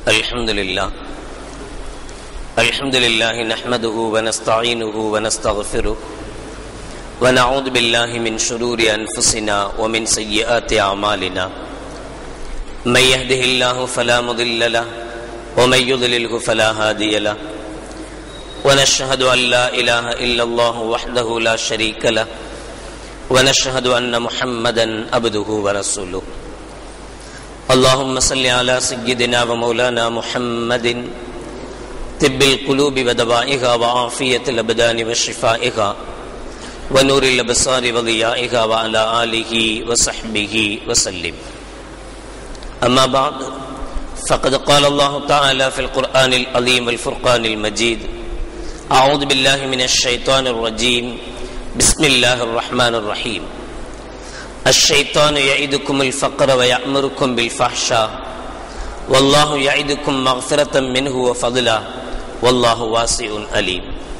الحمد لله الحمد لله نحمده ونستعينه ونستغفره ونعوذ بالله من شرور أنفسنا ومن سيئات أعمالنا من يهده الله فلا مضل له ومن يضلله فلا هادي له ونشهد أن لا إله إلا الله وحده لا شريك له ونشهد أن محمدا عبده ورسوله اللهم صل على سيدنا ومولانا محمد طب القلوب ودوائها وعافية الأبدان وشفائها ونور الأبصار وضيائها وعلى آله وصحبه وسلم أما بعد فقد قال الله تعالى في القرآن العظيم والفرقان المجيد أعوذ بالله من الشيطان الرجيم بسم الله الرحمن الرحيم الشيطان يعدكم الفقر ويأمركم بالفحشاء والله يعدكم مغفرة منه وفضلا والله واسع أليم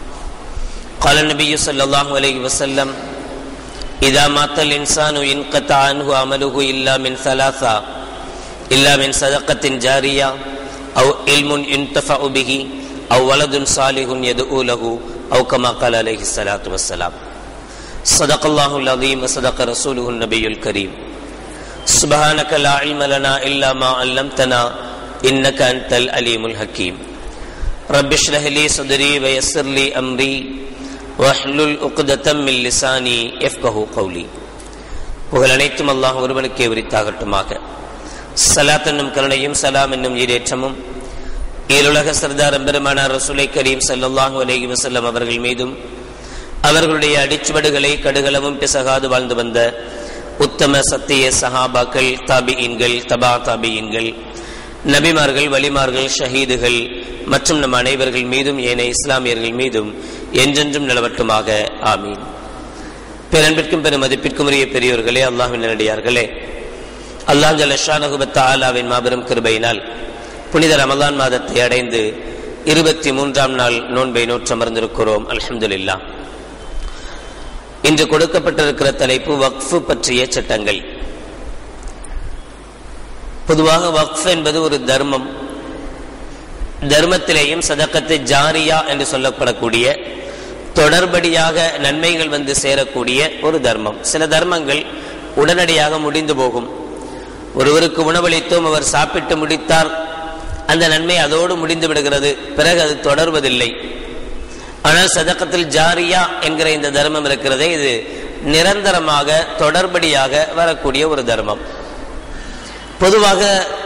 قال النبي صلى الله عليه وسلم إذا مات الإنسان ينقطع عنه عمله إلا من ثلاثة إلا من صدقة جارية أو علم ينتفع به أو ولد صالح يدعو له أو كما قال عليه الصلاة والسلام صدق الله العظيم وصدق رسوله النبي الكريم سبحانك لا علم لنا إلا ما علمتنا إنك أنت العليم الحكيم رب اشرح لي صدري ويسر لي أمري واحلل عقدة من لساني يفقه قولي புகழ் அனைத்தும் அல்லாஹ் ஒருவனுக்கே உரித்தாகட்டுமாக சலாத் என்னும் கருணையும் சலாம் என்னும் ஈரேற்றமும் ஈருலக சர்தார் பெருமானார் ரசூலை கரீம் சல்லாஹூ அலஹி வசல்லம் அவர்கள் மீதும் அவர்களுடைய அடிச்சுவடுகளை கடுகளவும் பிசகாது வாழ்ந்து வந்த உத்தம சத்திய சஹாபாக்கள் தாபியின்கள் தபா தாபியின்கள் நபிமார்கள் வலிமார்கள் ஷஹீதுகள் மற்றும் நம் அனைவர்கள் மீதும் ஏனைய இஸ்லாமியர்கள் மீதும் என்றென்றும் நிலவட்டுமாக ஆமீன் பேரன்பிற்கும் பெரும் மதிப்பிற்கும் உரிய பெரியோர்களே அல்லாஹின் நல்லடியார்களே அல்லாஹ் ஜலஷானகுபத்த ஆலாவின் மாபெரும் கிருபையினால் புனித ரமலான் மாதத்தை அடைந்து இருபத்தி மூன்றாம் நாள் நோன்பை நூற்றமர்ந்திருக்கிறோம் அலமதுல்லா இன்று கொடுக்கப்பட்டிருக்கிற தலைப்பு வக்ஃபு பற்றிய சட்டங்கள் பொதுவாக வக்ஃப் என்பது ஒரு தர்மம் தர்மத்திலேயும் சதக்கத்தை ஜாரியா என்று சொல்லப்படக்கூடிய தொடர்படியாக நன்மைகள் வந்து சேரக்கூடிய ஒரு தர்மம் சில தர்மங்கள் உடனடியாக முடிந்து போகும் ஒருவருக்கு உணவளித்தோம் அவர் சாப்பிட்டு முடித்தார் அந்த நன்மை அதோடு முடிந்து விடுகிறது பிறகு அது தொடர்வதில்லை ஆனால் சதக்கத்தில் ஜாரியா என்கிற இந்த தர்மம் இருக்கிறதே இது நிரந்தரமாக தொடர்படியாக வரக்கூடிய ஒரு தர்மம் பொதுவாக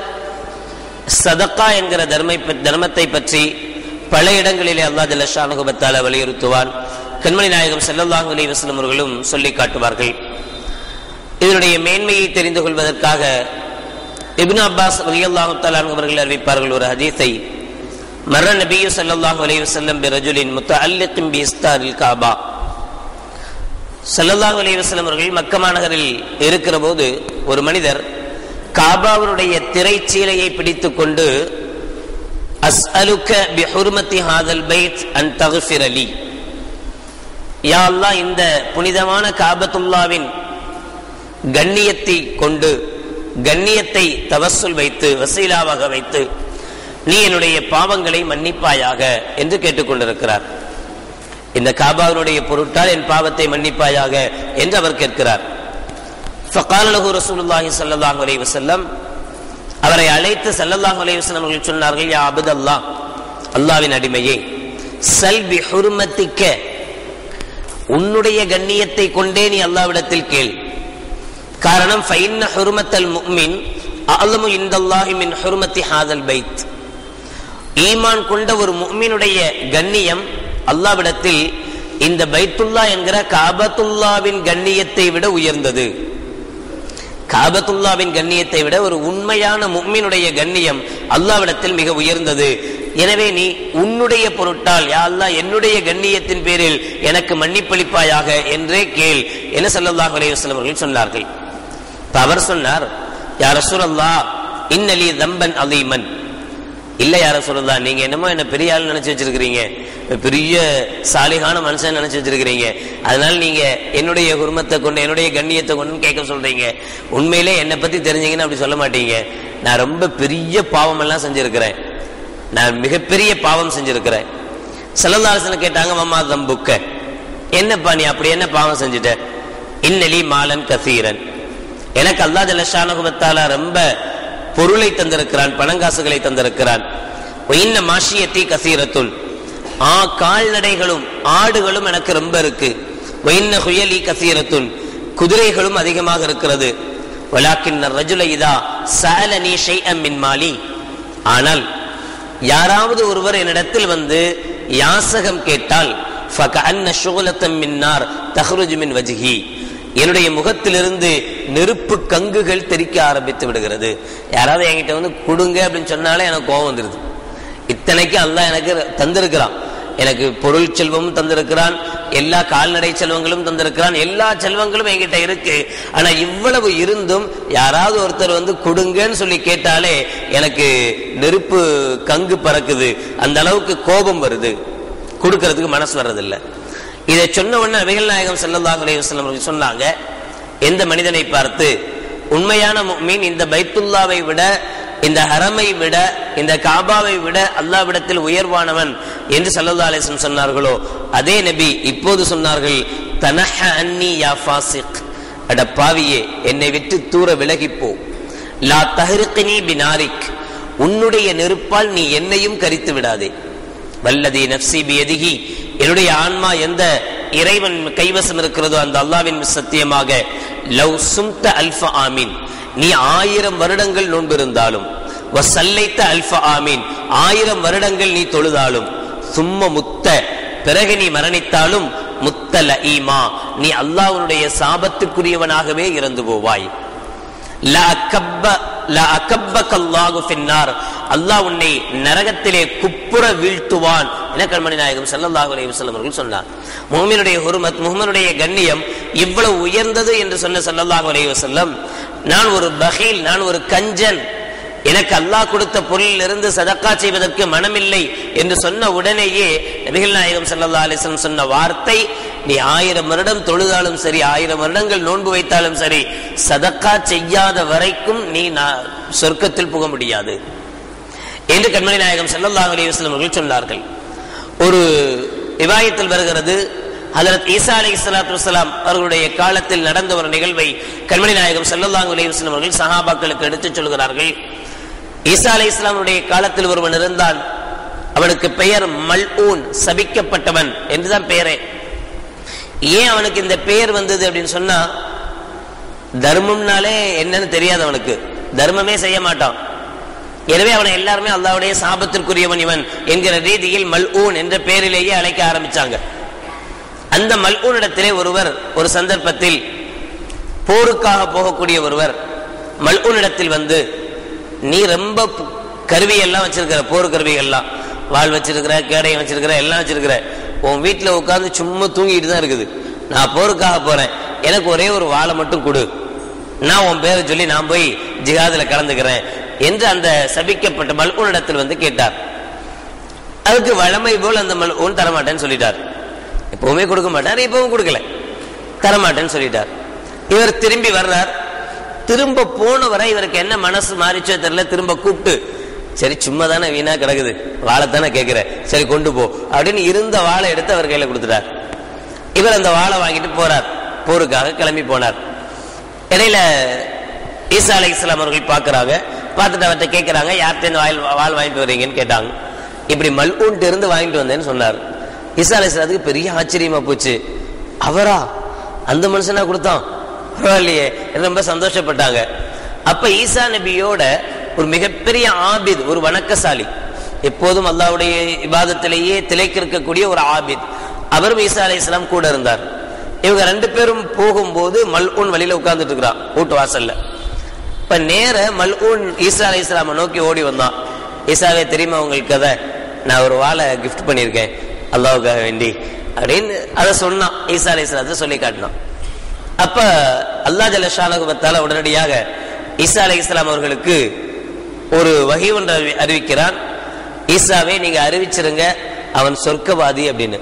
சதக்கா என்கிற தர்மை தர்மத்தை பற்றி பல இடங்களிலே அல்லா ஜலஷானுகுபத்தால வலியுறுத்துவான் கண்மணி நாயகம் செல்லல்லாஹு அலி வஸ்லம் அவர்களும் சொல்லி காட்டுவார்கள் இதனுடைய மேன்மையை தெரிந்து கொள்வதற்காக இபின் அப்பாஸ் ரலியல்லாஹு தலான் அவர்கள் அறிவிப்பார்கள் ஒரு ஹதீஸை மர நபியு சல்லாஹூ அலைஹி வஸல்லம் பிரஜுலின் முத்தஅல்லிகின் பி இஸ்தாரில் காபா சல்லல்லாஹு அலைஹி வஸல்லம் அவர்கள் மக்கா மாநகரில் இருக்கிற போது ஒரு மனிதர் காபாவுடைய திரைச்சீலையை பிடித்துக் கொண்டு அஸ்அலுக பி ஹுர்மத்தி ஹாதல் பைத் அன் தக்ஃபிர் அலி யா அல்லாஹ் இந்த புனிதமான காபத்துல்லாவின் கண்ணியத்தை கொண்டு கண்ணியத்தை தவசுல் வைத்து வசீலாவாக வைத்து நீ என்னுடைய பாவங்களை மன்னிப்பாயாக என்று கேட்டுக்கொண்டிருக்கிறார் இந்த காபாவினுடைய பொருட்டால் என் பாவத்தை மன்னிப்பாயாக என்று அவர் கேட்கிறார் ஃபகாலகு ரசூலுல்லாஹி ஸல்லல்லாஹு அலைஹி வஸல்லம் அவரை அழைத்து ஸல்லல்லாஹு அலைஹி வஸல்லம் அவர்கள் சொன்னார்கள் யா அபுதல்லாஹ் அல்லாஹ்வின் அடிமையே சல் பி ஹுர்மத்திக்க உன்னுடைய கண்ணியத்தை கொண்டே நீ அல்லாவிடத்தில் கேள் காரணம் ஃபைன்ன ஹுர்மத்தல் முஃமின் அலமு இந்தல்லாஹி மின் ஹுர்மத்தி ஹாதல் பைத் ஈமான் கொண்ட ஒரு முஃமினுடைய கண்ணியம் அல்லாவிடத்தில் இந்த பைத்துல்லா என்கிற காபத்துல்லாவின் கண்ணியத்தை விட உயர்ந்தது காபத்துல்லாவின் கண்ணியத்தை விட ஒரு உண்மையான முக்மினுடைய கண்ணியம் அல்லாவிடத்தில் மிக உயர்ந்தது எனவே நீ உன்னுடைய பொருட்டால் யா அல்லா என்னுடைய கண்ணியத்தின் பேரில் எனக்கு மன்னிப்பளிப்பாயாக என்றே கேள் என சல்லல்லாஹு அலைஹி வஸல்லம் அவர்கள் சொன்னார்கள் அவர் சொன்னார் யார் ரசூலல்லா இன்னலி தம்பன் அலீமன் இல்ல யார சொல்லதா நீங்க என்னமோ என்ன பெரிய ஆள் நினைச்சு வச்சிருக்கிறீங்க பெரிய சாலிகான மனுஷன் நினைச்சு வச்சிருக்கிறீங்க அதனால நீங்க என்னுடைய குடும்பத்தை கொண்டு என்னுடைய கண்ணியத்தை கொண்டு கேட்க சொல்றீங்க உண்மையிலே என்னை பத்தி தெரிஞ்சீங்கன்னு அப்படி சொல்ல மாட்டீங்க நான் ரொம்ப பெரிய பாவம் எல்லாம் செஞ்சிருக்கிறேன் நான் மிகப்பெரிய பாவம் செஞ்சிருக்கிறேன் செல்லல்லாசன கேட்டாங்க மம்மா தம்புக்க என்னப்பா நீ அப்படி என்ன பாவம் செஞ்சுட்ட இன்னலி மாலன் கசீரன் எனக்கு அல்லா ஜலஷானுபத்தால ரொம்ப பொருளை தந்திருக்கிறான் பணங்காசுகளை தந்திருக்கிறான் இன்ன மாஷியத்தி கசீரத்துள் ஆ கால்நடைகளும் ஆடுகளும் எனக்கு ரொம்ப இருக்கு ஒயின்ன குயலி கசீரத்துள் குதிரைகளும் அதிகமாக இருக்கிறது வலாக்கின் ரஜுல இதா சாலனி ஷைஅம் மின் மாலி ஆனால் யாராவது ஒருவர் என்னிடத்தில் வந்து யாசகம் கேட்டால் ஃபகஅன்ன ஷுகுலத்தம் மின்னார் தஹ்ருஜு மின் வஜ்ஹி என்னுடைய முகத்திலிருந்து நெருப்பு கங்குகள் தெறிக்க ஆரம்பித்து விடுகிறது யாராவது என்கிட்ட வந்து கொடுங்க அப்படின்னு சொன்னாலே எனக்கு கோபம் வந்துருது இத்தனைக்கு அல்லாஹ் எனக்கு தந்திருக்கிறான் எனக்கு பொருள் செல்வமும் தந்திருக்கிறான் எல்லா கால்நடை செல்வங்களும் தந்திருக்கிறான் எல்லா செல்வங்களும் என்கிட்ட இருக்கு ஆனா இவ்வளவு இருந்தும் யாராவது ஒருத்தர் வந்து கொடுங்கன்னு சொல்லி கேட்டாலே எனக்கு நெருப்பு கங்கு பறக்குது அந்த அளவுக்கு கோபம் வருது கொடுக்கறதுக்கு மனசு வர்றதில்லை இதை சொன்ன உடனே நபிகள் நாயகம் ஸல்லல்லாஹு அலைஹி வஸல்லம் அவர்கள் சொன்னாங்க எந்த மனிதனை பார்த்து உண்மையான மீன் இந்த பைத்துல்லாவை விட இந்த ஹரமை விட இந்த காபாவை விட அல்லாவிடத்தில் உயர்வானவன் என்று சல்லல்லா அலிஸ்லம் சொன்னார்களோ அதே நபி இப்போது சொன்னார்கள் தனஹ அன்னி யா ஃபாசிக் அட பாவியே என்னை விட்டு தூர விலகிப்போ லா தஹ்ரிக்னி பினாரிக் உன்னுடைய நெருப்பால் நீ என்னையும் கரித்து விடாதே வல்லதி நப்சி பியதிகி என்னுடைய ஆன்மா எந்த இறைவன் கைவசம் இருக்கிறதோ அந்த அல்லாவின் சத்தியமாக லவ் சும்த அல்ஃப ஆமீன் நீ ஆயிரம் வருடங்கள் நோன்பிருந்தாலும் வசல்லைத்த அல்ஃப ஆமீன் ஆயிரம் வருடங்கள் நீ தொழுதாலும் சும்ம முத்த பிறகு நீ மரணித்தாலும் முத்த லஈமா நீ அல்லாஹ்வுடைய சாபத்துக்குரியவனாகவே இறந்து போவாய் அல்லாஹ் உன்னை நரகத்திலே குப்புற வீழ்த்துவான் என கண்மணி நாயகம் ஸல்லல்லாஹு அலைஹி வஸல்லம் அவர்கள் சொன்னார் முஹம்மனுடைய ஹுர்மத் முஹம்மனுடைய கண்ணியம் இவ்வளவு உயர்ந்தது என்று சொன்ன ஸல்லல்லாஹு அலைஹி வஸல்லம் நான் ஒரு பகீல் நான் ஒரு கஞ்சன் எனக்கு அல்லாஹ் கொடுத்த பொருளில் இருந்து சதக்கா செய்வதற்கு மனமில்லை என்று சொன்ன உடனேயே நபிகள் நாயகம் ஸல்லல்லாஹு அலைஹி வஸல்லம் சொன்ன வார்த்தை நீ ஆயிரம் வருடம் தொழுதாலும் சரி ஆயிரம் வருடங்கள் நோன்பு வைத்தாலும் சரி சதக்கா செய்யாத வரைக்கும் நீ சொர்க்கத்தில் புக முடியாது என்று கண்மணி நாயகம் ஸல்லல்லாஹு அலைஹி வஸல்லம் அவர்கள் சொன்னார்கள் ஒரு விவாயத்தில் வருகிறது ஹதரத் ஈசா அலி இஸ்லாத்து வலாம் அவர்களுடைய காலத்தில் நடந்த ஒரு நிகழ்வை கண்மணி நாயகம் ஸல்லல்லாஹு அலைஹி வஸல்லம் அவர்கள் சஹாபாக்களுக்கு எடுத்துச் சொல்கிறார்கள் ஈசா அலி இஸ்லாமுடைய காலத்தில் ஒருவன் இருந்தான் அவனுக்கு பெயர் மல்ஊன் சபிக்கப்பட்டவன் என்றுதான் பெயரே ஏன் அவனுக்கு இந்த பெயர் வந்தது அப்படின்னு சொன்னா தர்மம்னாலே என்னன்னு தெரியாது அவனுக்கு தர்மமே செய்ய மாட்டான் எனவே அவனை எல்லாருமே அல்லாவுடைய சாபத்திற்குரியவன் இவன் என்கிற ரீதியில் மல்ஊன் என்ற பெயரிலேயே அழைக்க ஆரம்பிச்சாங்க அந்த மல்ஊனிடத்திலே ஒருவர் ஒரு சந்தர்ப்பத்தில் போருக்காக போகக்கூடிய ஒருவர் மல்ஊனிடத்தில் வந்து நீ ரொம்ப கருவி எல்லாம் வச்சிருக்கிற போர் கருவிகள்லாம் வாள் வச்சிருக்கிற கேடயம் வச்சிருக்கிற எல்லாம் வச்சிருக்கிற உன் வீட்டில் உட்காந்து சும்மா தூங்கிட்டு தான் இருக்குது நான் போருக்காக போறேன் எனக்கு ஒரே ஒரு வாளை மட்டும் கொடு நான் உன் பேரை சொல்லி நான் போய் ஜிகாதில் கலந்துக்கிறேன் என்று அந்த சபிக்கப்பட்ட மல்கூனிடத்தில் வந்து கேட்டார் அதுக்கு வழமை போல் அந்த மல்கூன் தரமாட்டேன்னு சொல்லிட்டார் எப்பவுமே கொடுக்க மாட்டார் இப்பவும் கொடுக்கல தரமாட்டேன்னு சொல்லிட்டார் இவர் திரும்பி வர்றார் திரும்ப போனவரை இவருக்கு என்ன மனசு மாறிச்சோ தெரியல திரும்ப கூப்பிட்டு சரி சும்மா தானே வீணா கிடக்குது வாழைத்தானே கேட்கிற சரி கொண்டு போ அப்படின்னு இருந்த வாழை எடுத்து அவர் கையில கொடுத்துட்டார் இவர் அந்த வாழை வாங்கிட்டு போறார் போருக்காக கிளம்பி போனார் இடையில ஈசா அலி இஸ்லாம் அவர்கள் பார்க்கறாங்க பார்த்துட்டு அவர்கிட்ட கேட்கறாங்க யார்கிட்ட வாயில் வாழ் வாங்கிட்டு வர்றீங்கன்னு கேட்டாங்க இப்படி மல்ஊன்ட்டு இருந்து வாங்கிட்டு வந்தேன்னு சொன்னார் ஈசா அலி இஸ்லாத்துக்கு பெரிய ஆச்சரியமா போச்சு அவரா அந்த மனுஷனா கொடுத்தான் பரவாயில்லையே ரொம்ப சந்தோஷப்பட்டாங்க அப்ப ஈசா நபியோட ஒரு மிகப்பெரிய ஆபித் ஒரு வணக்கசாலி எப்போதும் அல்லாவுடைய இபாதத்திலேயே திளைக்கிருக்கக்கூடிய ஒரு ஆபித் அவரும் ஈசா அலி இஸ்லாம் கூட இருந்தார் இவங்க ரெண்டு பேரும் போகும்போது மல்ஊன் வழியில உட்கார்ந்துட்டு இருக்கிறான் வீட்டு வாசல்ல இப்ப நேர மல்ஊன் ஈசா அலி இஸ்லாம நோக்கி ஓடி வந்தான் ஈசாவே தெரியுமா உங்களுக்கு கதை நான் ஒரு வாழை கிஃப்ட் பண்ணியிருக்கேன் அல்லாவுக்காக வேண்டி அப்படின்னு அதை சொன்னான் ஈசா அலி இஸ்லாத்தை சொல்லி காட்டினான் அப்ப அல்லா ஜலஷாலகுபத்தால உடனடியாக ஈசா அலி இஸ்லாம் அவர்களுக்கு ஒரு வகை ஒன்று அறிவி- அறிவிக்கிறான் ஈசாவை நீங்க அறிவிச்சிருங்க அவன் சொர்க்கவாதி அப்படின்னு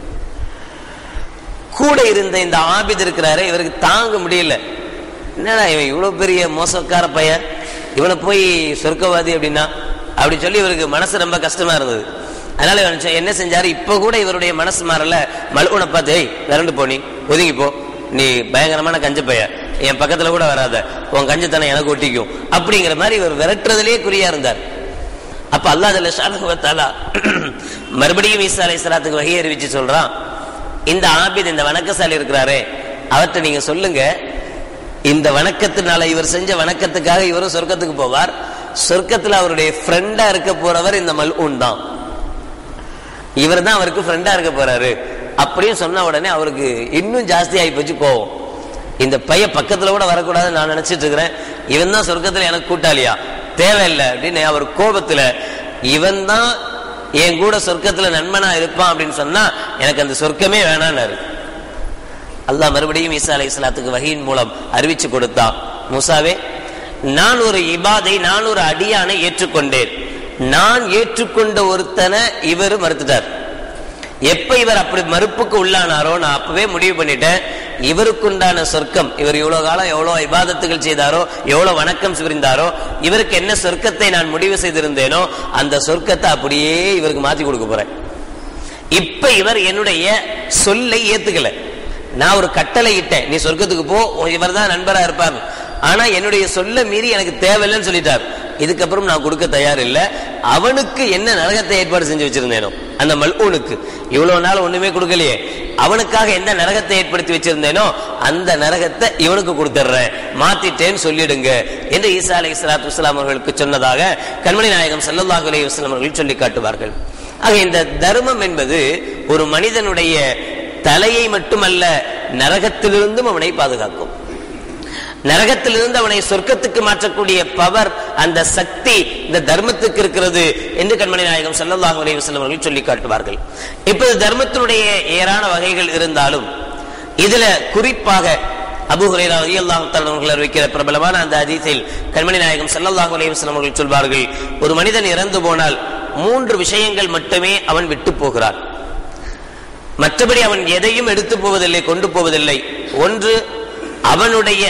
கூட இருந்த இந்த ஆபித் இருக்கிறாரு இவருக்கு தாங்க முடியல என்னடா இவன் இவ்வளவு பெரிய மோசக்கார பையன் இவனை போய் சொர்க்கவாதி அப்படின்னா அப்படி சொல்லி இவருக்கு மனசு ரொம்ப கஷ்டமா இருந்தது அதனால இவர் நினைச்சா, என்ன செஞ்சாரு இப்ப கூட இவருடைய மனசு மாறல மல்குனை பார்த்து "ஏய், விரண்டு போ நீ ஒதுங்கி போ நீ பயங்கரமான கஞ்ச பைய என் பக்கத்துல கூட வராத உன் கஞ்சத்தனம் எனக்கு ஒட்டிக்கும் அப்படிங்கிற மாதிரி இவர் விரட்டுறதுலயே குறியா இருந்தார் அப்ப அல்லாஹ் ஜல்ல ஷானஹு வ தஆலா மறுபடியும் ஈசா அலைஹிஸ்ஸலாத்துக்கு வகை அறிவிச்சு சொல்றான் இந்த ஆபித் இந்த வணக்கசாலி இருக்கிறாரே அவர்கிட்ட நீங்க சொல்லுங்க இந்த வணக்கத்தினால இவர் செஞ்ச வணக்கத்துக்காக இவரும் சொர்க்கத்துக்கு போவார் சொர்க்கத்துல அவருடைய ஃப்ரெண்டா இருக்க போறவர் இந்த மல்ஊன் தான் இவர் தான் அவருக்கு ஃப்ரெண்டா இருக்க போறாரு அப்படின்னு சொன்ன உடனே அவருக்கு இன்னும் ஜாஸ்தி ஆகி போச்சு கோவம் இந்த பைய பக்கத்துல கூட வரக்கூடாதுன்னு நான் நினைச்சிட்டு இருக்கிறேன் இவன் தான் சொர்க்கத்துல எனக்கு கூட்டாளியா தேவையில்லை அப்படின்னு அவர் கோபத்துல இவன் தான் என் கூட சொர்க்கத்துல நண்பனா இருப்பான் அப்படின்னு சொன்னா எனக்கு அந்த சொர்க்கமே வேணான்னாரு அல்லாஹ் மறுபடியும் ஈசா அலை இஸ்லாத்துக்கு வகையின் மூலம் அறிவிச்சு கொடுத்தான் மூசாவே நான் ஒரு இபாதை நான் ஒரு அடியானை ஏற்றுக்கொண்டேன் நான் ஏற்றுக்கொண்ட ஒருத்தனை இவர் மறுத்துட்டார் எப்ப இவர் அப்படி மறுப்புக்கு உள்ளானாரோ நான் அப்பவே முடிவு பண்ணிட்டேன் இவருக்குண்டான சொர்க்கம் இவர் இவ்வளவு காலம் எவ்வளவு இபாதத்துகள் செய்தாரோ எவ்வளவு வணக்கம் புரிந்தாரோ இவருக்கு என்ன சொர்க்கத்தை நான் முடிவு செய்திருந்தேனோ அந்த சொர்க்கத்தை அப்படியே இவருக்கு மாத்தி கொடுக்க போறேன் இப்ப இவர் என்னுடைய சொல்லை ஏத்துக்கல நான் ஒரு கட்டளை இட்டேன் நீ சொர்க்கத்துக்கு போ இவர் தான் நண்பரா இருப்பார் ஆனா என்னுடைய சொல்ல மீறி எனக்கு தேவையில்லைன்னு சொல்லிட்டார் இதுக்கப்புறம் நான் கொடுக்க தயார் இல்ல அவனுக்கு என்ன நரகத்தை ஏற்பாடு செஞ்சு வச்சிருந்தேனோ அந்த மல்ஊனுக்கு இவ்வளவு நாள் ஒண்ணுமே கொடுக்கலையே அவனுக்காக எந்த நரகத்தை ஏற்படுத்தி வச்சிருந்தேனோ அந்த நரகத்தை இவனுக்கு கொடுத்துட்றேன் மாத்திட்டேன்னு சொல்லிடுங்க என்று ஈசா அலை இஸ்லாத்து வஸ்லாம் அவர்களுக்கு சொன்னதாக கண்மணி நாயகம் சல்லல்லாஹு அலைஹி வஸல்லம் அவர்கள் சொல்லி காட்டுவார்கள் ஆக இந்த தர்மம் என்பது ஒரு மனிதனுடைய தலையை மட்டுமல்ல நரகத்திலிருந்தும் அவனை பாதுகாக்கும் நரகத்திலிருந்து அவனை சொர்க்கத்துக்கு மாற்றக்கூடிய பவர் அந்த சக்தி இந்த தர்மத்துக்கு இருக்கிறது என்று கண்மணி நாயகம் ஸல்லல்லாஹு அலைஹி வஸல்லம் அவர்கள் சொல்லி காட்டுவார்கள் இப்போது தர்மத்தினுடைய ஏராள வகைகள் இருந்தாலும் இதுல குறிப்பாக அபு ஹுரைரா ரலியல்லாஹு தஆலா அவர்கள் அறிவிக்கிற பிரபலமான அந்த ஹதீஸில் கண்மணி நாயகம் ஸல்லல்லாஹு அலைஹி வஸல்லம் அவர்கள் சொல்வார்கள் ஒரு மனிதன் இறந்து போனால் மூன்று விஷயங்கள் மட்டுமே அவன் விட்டு போகிறான் மற்றபடி அவன் எதையும் எடுத்து போவதில்லை கொண்டு போவதில்லை ஒன்று அவனுடைய